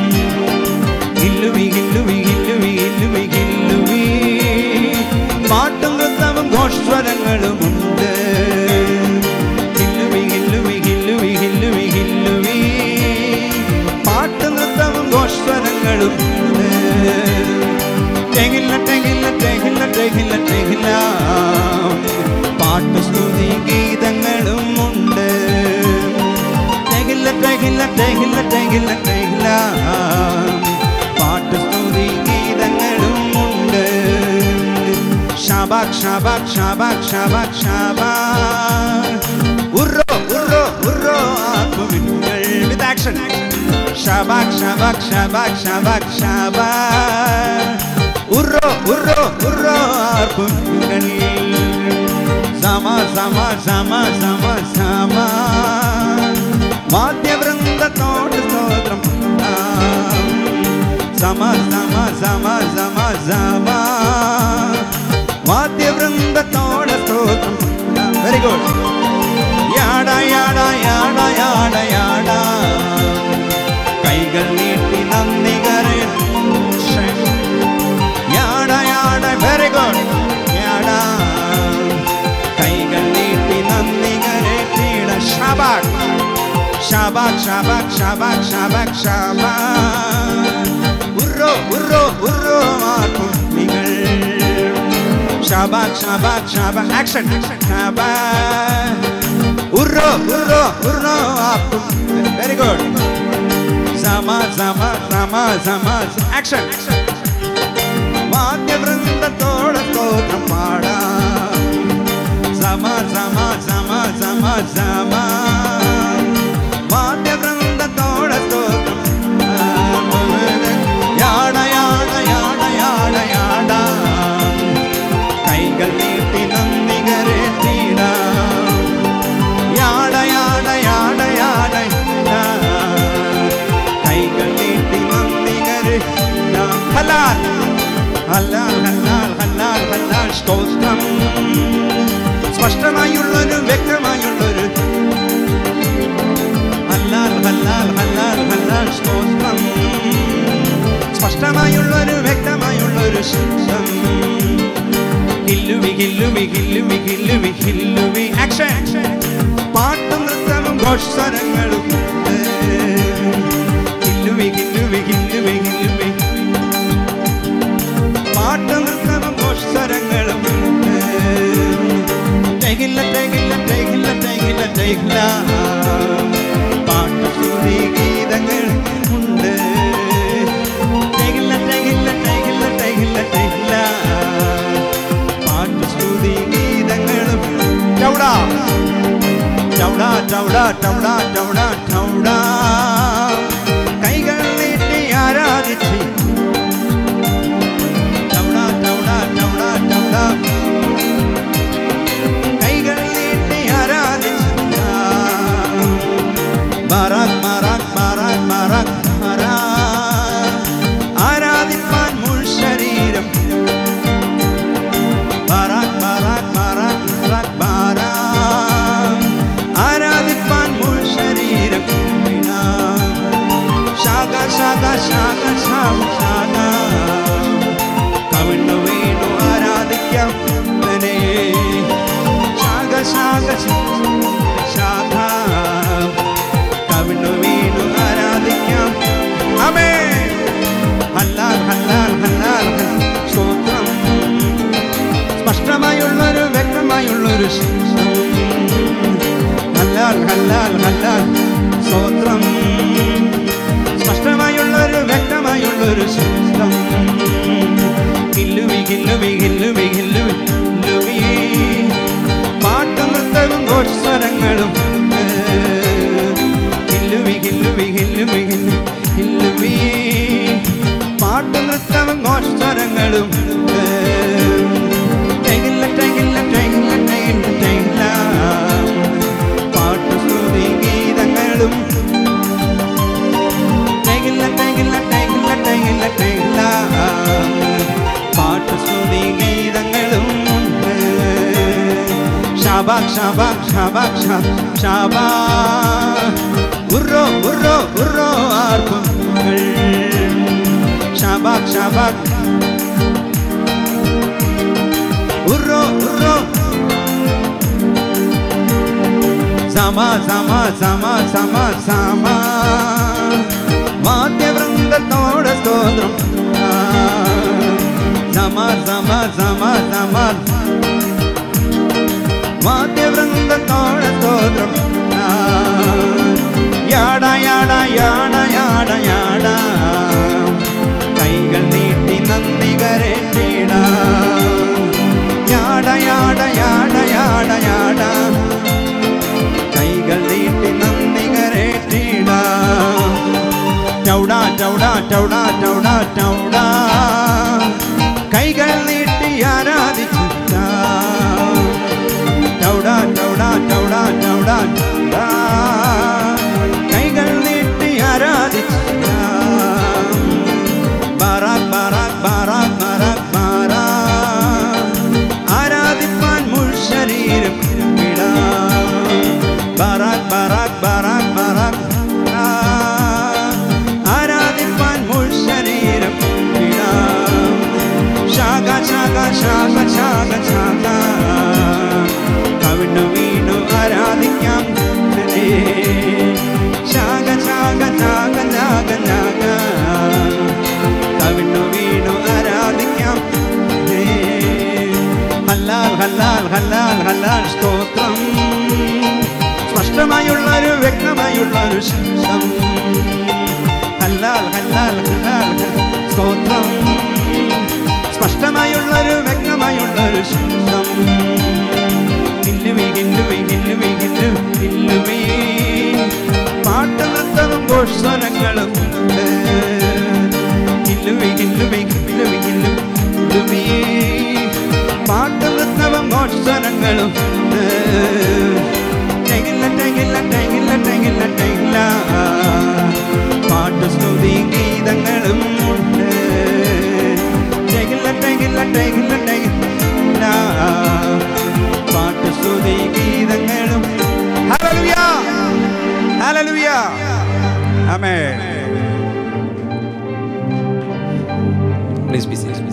ഹില്ലുവി ഹില്ലുവി ഹില്ലുവി ഹില്ലുവി ഹില്ലുവി പാട്ടും നൃത്തവും ഘോഷസ്വരങ്ങളും ഉണ്ട് ഹില്ലുവി ഹില്ലുവി ഹില്ലുവി ഹില്ലുവി ഹില്ലുവി പാട്ടും നൃത്തവും ഘോഷസ്വരങ്ങളും ഉണ്ട് തെങ്ങില്ല തെങ്ങില്ല തെങ്ങില്ല തെങ്ങില്ല തെങ്ങില്ല പാട്ട് സ്തുതി ഗീതങ്ങളും ഉണ്ട് തെങ്ങില്ല തെങ്ങില്ല തെങ്ങില്ല തെങ്ങില്ല തെങ്ങില്ല പാട്ട് സ്തുതി ഗീതങ്ങളും ഉണ്ട് ഷാബാക് ഷാബാക് ഷാബാക് ഷാബാക് ഷാബാക് ഉറോ ഉറോ ഉറോ ആത്മവിന്നുകൾ വിത്ത് ആക്ഷൻ ഷാബാക് ഷാബാക് ഷാബാക് ഷാബാക് ഷാബാക് ഉറോ ഉറോ ഉറോ ആർപ്പുകൾ സമ സമ സമ സമ സമ വാദ്യവൃന്ദത്തോട് സ്തോത്രം പാടാം. സമ സമ സമ സമ സമ വാദ്യവൃന്ദത്തോട് സ്തോത്രം വെരി ഗുഡ് യാട യാട യാട യാട യാട കൈകൾ നീട്ടി നന്ദി കരയ യാട യാട വെരി ഗുഡ് യാട കൈകൾ നീട്ടി നന്ദി കരയത്തിട ഷാബാക് ഷാബാക് ഷാബാക് ഷാബാക് ഷാബാക് ഷാബാക് ഉറോ ഉറോ ഉറോ ആർപ്പുകൾ ഷാബാക് ഷാബാക് ഷാബാക് ആക്ഷൻ ഷാബാക് ഉറോ ഉറോ ഉറോ ആർപ്പും വെരി ഗുഡ് സമ സമ സമ സമ ആക്ഷൻ വാദ്യവൃന്ദത്തോടെ സ്തോത്രം പാടാം സമ സമ സമ സമ സമ വാദ്യവൃന്ദത്തോടെ സ്തോത്രം യാട യാട യാട യാട യാട കൈകൾ നീട്ടി നന്ദി കരത്തിടാം യാട യാട യാട യാട യാട. കൈകൾ നീട്ടി നന്ദി കരത്തിടാം ഹലാൽ ഹലാൽ ഹലാൽ ഹലാൽ ഹലാൽ സ്തോത്രം സ്പഷ്ടമായുള്ളൊരു വ്യക്തമായുള്ളൊരു ഹല്ലാൽ ഹല്ലാൽ ഹല്ലാൽ ഹല്ലാൽ സ്തോത്രം സ്പഷ്ടമായുള്ളൊരു വ്യക്തമായുള്ളൊരു ശബ്ദം ഹില്ലുവി ഹില്ലുവി ഹില്ലുവി ഹില്ലുവി ഹില്ലുവി ആക്ഷൻ പാട്ടും നൃത്തവും ഘോഷസ്വരങ്ങളും ഹില്ലുവി ഹില്ലുവി ഹില്ലുവി ഹില്ലുവി പാട്ടും നൃത്തവും ഘോഷസ്വരങ്ങളും തെകില്ല തെകില്ല തെകില്ല തെകില്ല ശാഖ ശാഖ ശാഖ ശാഖ ശാഖ കവിണ്ണു വീണു ആരാധിക്കാം അവനെ. ശാഖ ശാഖ ശാഖ കവിണ്ണു വീണു ആരാധിക്കാം അമേ ഹല്ലാൽ ഹല്ലാൽ ഹല്ലാൽ സ്തോത്രം സ്പഷ്ടമായുള്ളൊരു വ്യക്തമായുള്ളൊരു ശബ്ദം ഹല്ലാൽ ഹല്ലാൽ ഹല്ലാൽ സ്തോത്രം സ്പഷ്ടമായുള്ളൊരു വ്യക്തമായുള്ളൊരു ശബ്ദം കില്ലുവി കില്ലുവി കില്ലുവി കില്ലുവി കില്ലുവി പാട്ടും നൃത്തവും ഘോഷസ്വരങ്ങളും കില്ലുവി കില്ലുവി കില്ലുവി കില്ലു കില്ലുവി പാട്ടും നൃത്തവും ഘോഷസ്വരങ്ങളും ടൈകില്ല ടൈകില്ല ടൈകില്ല ടൈകില്ല ടൈകില്ല പാട്ടു സ്തുതി ഗീതങ്ങളും ടൈകില്ല ടൈകില്ല ടൈകില്ല ടൈകില്ല ടൈകില്ല പാട്ടു സ്തുതി ഗീതങ്ങളും ഷാബാക് ഷാബാക് ഷാബാക് ഷാബാ ഉറോ ഉറോ ഉറോ ആർപ്പുകൾ ഷാബാക് ഷാബാക് ഉറോ ഉറോ സമ സമ സമ സമ സമ വാദ്യവൃന്ദത്തോടെ സ്തോത്രം ആ, സമ സമ സമ സമ വാദ്യവൃന്ദത്തോടെ സ്തോത്രം ആ, യാട യാട യാട യാട യാട കൈകൾ നീട്ടി നന്ദി കരേറ്റിട യാട യാട യാട യാട യാട കൈകൾ നീട്ടി നന്ദി കരേറ്റിട ചൗട ചൗട ചൗട ചൗട ചൗട കൈകൾ നീട്ടി ആരാധിച്ചിട്ട ചൗട ചൗട ചൗട ചൗട ചൗട കൈകൾ നീട്ടി ആരാധിച്ചിട്ട ബാറാക് ബാറാക് ബാറാക് ബാറാക് ബാറാക് ആരാധിപ്പാൻ മുൾ ശരീരം വിടാം ബാറാക് ബാറാക് ബാറാക് ബാറാക് ആ, ആരാധിപ്പാൻ മുൾ ശരീരം വിടാം ശാഖ ശാഖ ശാഖ ശാഖ ശാഖ കവിണ്ണു വീണു ആരാധിക്കാം തന്നെ. ശാഖ ശാഖ ശാഖ ശാഖ ശാഖ കവിണ്ണു വീണു ആരാധിക്കാം തന്നെ. ഹല്ലാൽ ഹല്ലാൽ ഹല്ലാൽ ഹല്ലാൽ സ്തോത്രം സ്പഷ്ടമായുള്ളൊരു വ്യക്തമായുള്ളൊരു ശബ്ദം ഹല്ലാൽ ഹല്ലാൽ ഹല്ലാൽ ഹല്ലാൽ സ്തോത്രം സ്പഷ്ടമായുള്ളൊരു വ്യക്തമായുള്ളൊരു ശബ്ദം ഹില്ലുവി ഹില്ലുവി ഹില്ലുവി ഹില്ലു ഹില്ലുവി പാട്ട് നൃത്തവും ഘോഷസ്വരങ്ങളും ഹില്ലുവി ഹില്ലുവി ഹില്ലുവി ഹില്ലു ഹില്ലുവി പാട്ട് നൃത്തവും ഘോഷസ്വരങ്ങളും ടൈകില്ല ടൈകില്ല ടൈകില്ല ടൈകില്ല ടൈകില്ല പാട്ട് സ്തുതി ഗീതങ്ങളും ഉണ്ട് ടൈകില്ല ടൈകില്ല ടൈകില്ല ടൈകില്ല പാട്ട് സ്തുതി ഗീതങ്ങളും ഹല്ലേലൂയ ഹല്ലേലൂയ ആമേൻ പ്ലീസ് ബി സീറ്റ്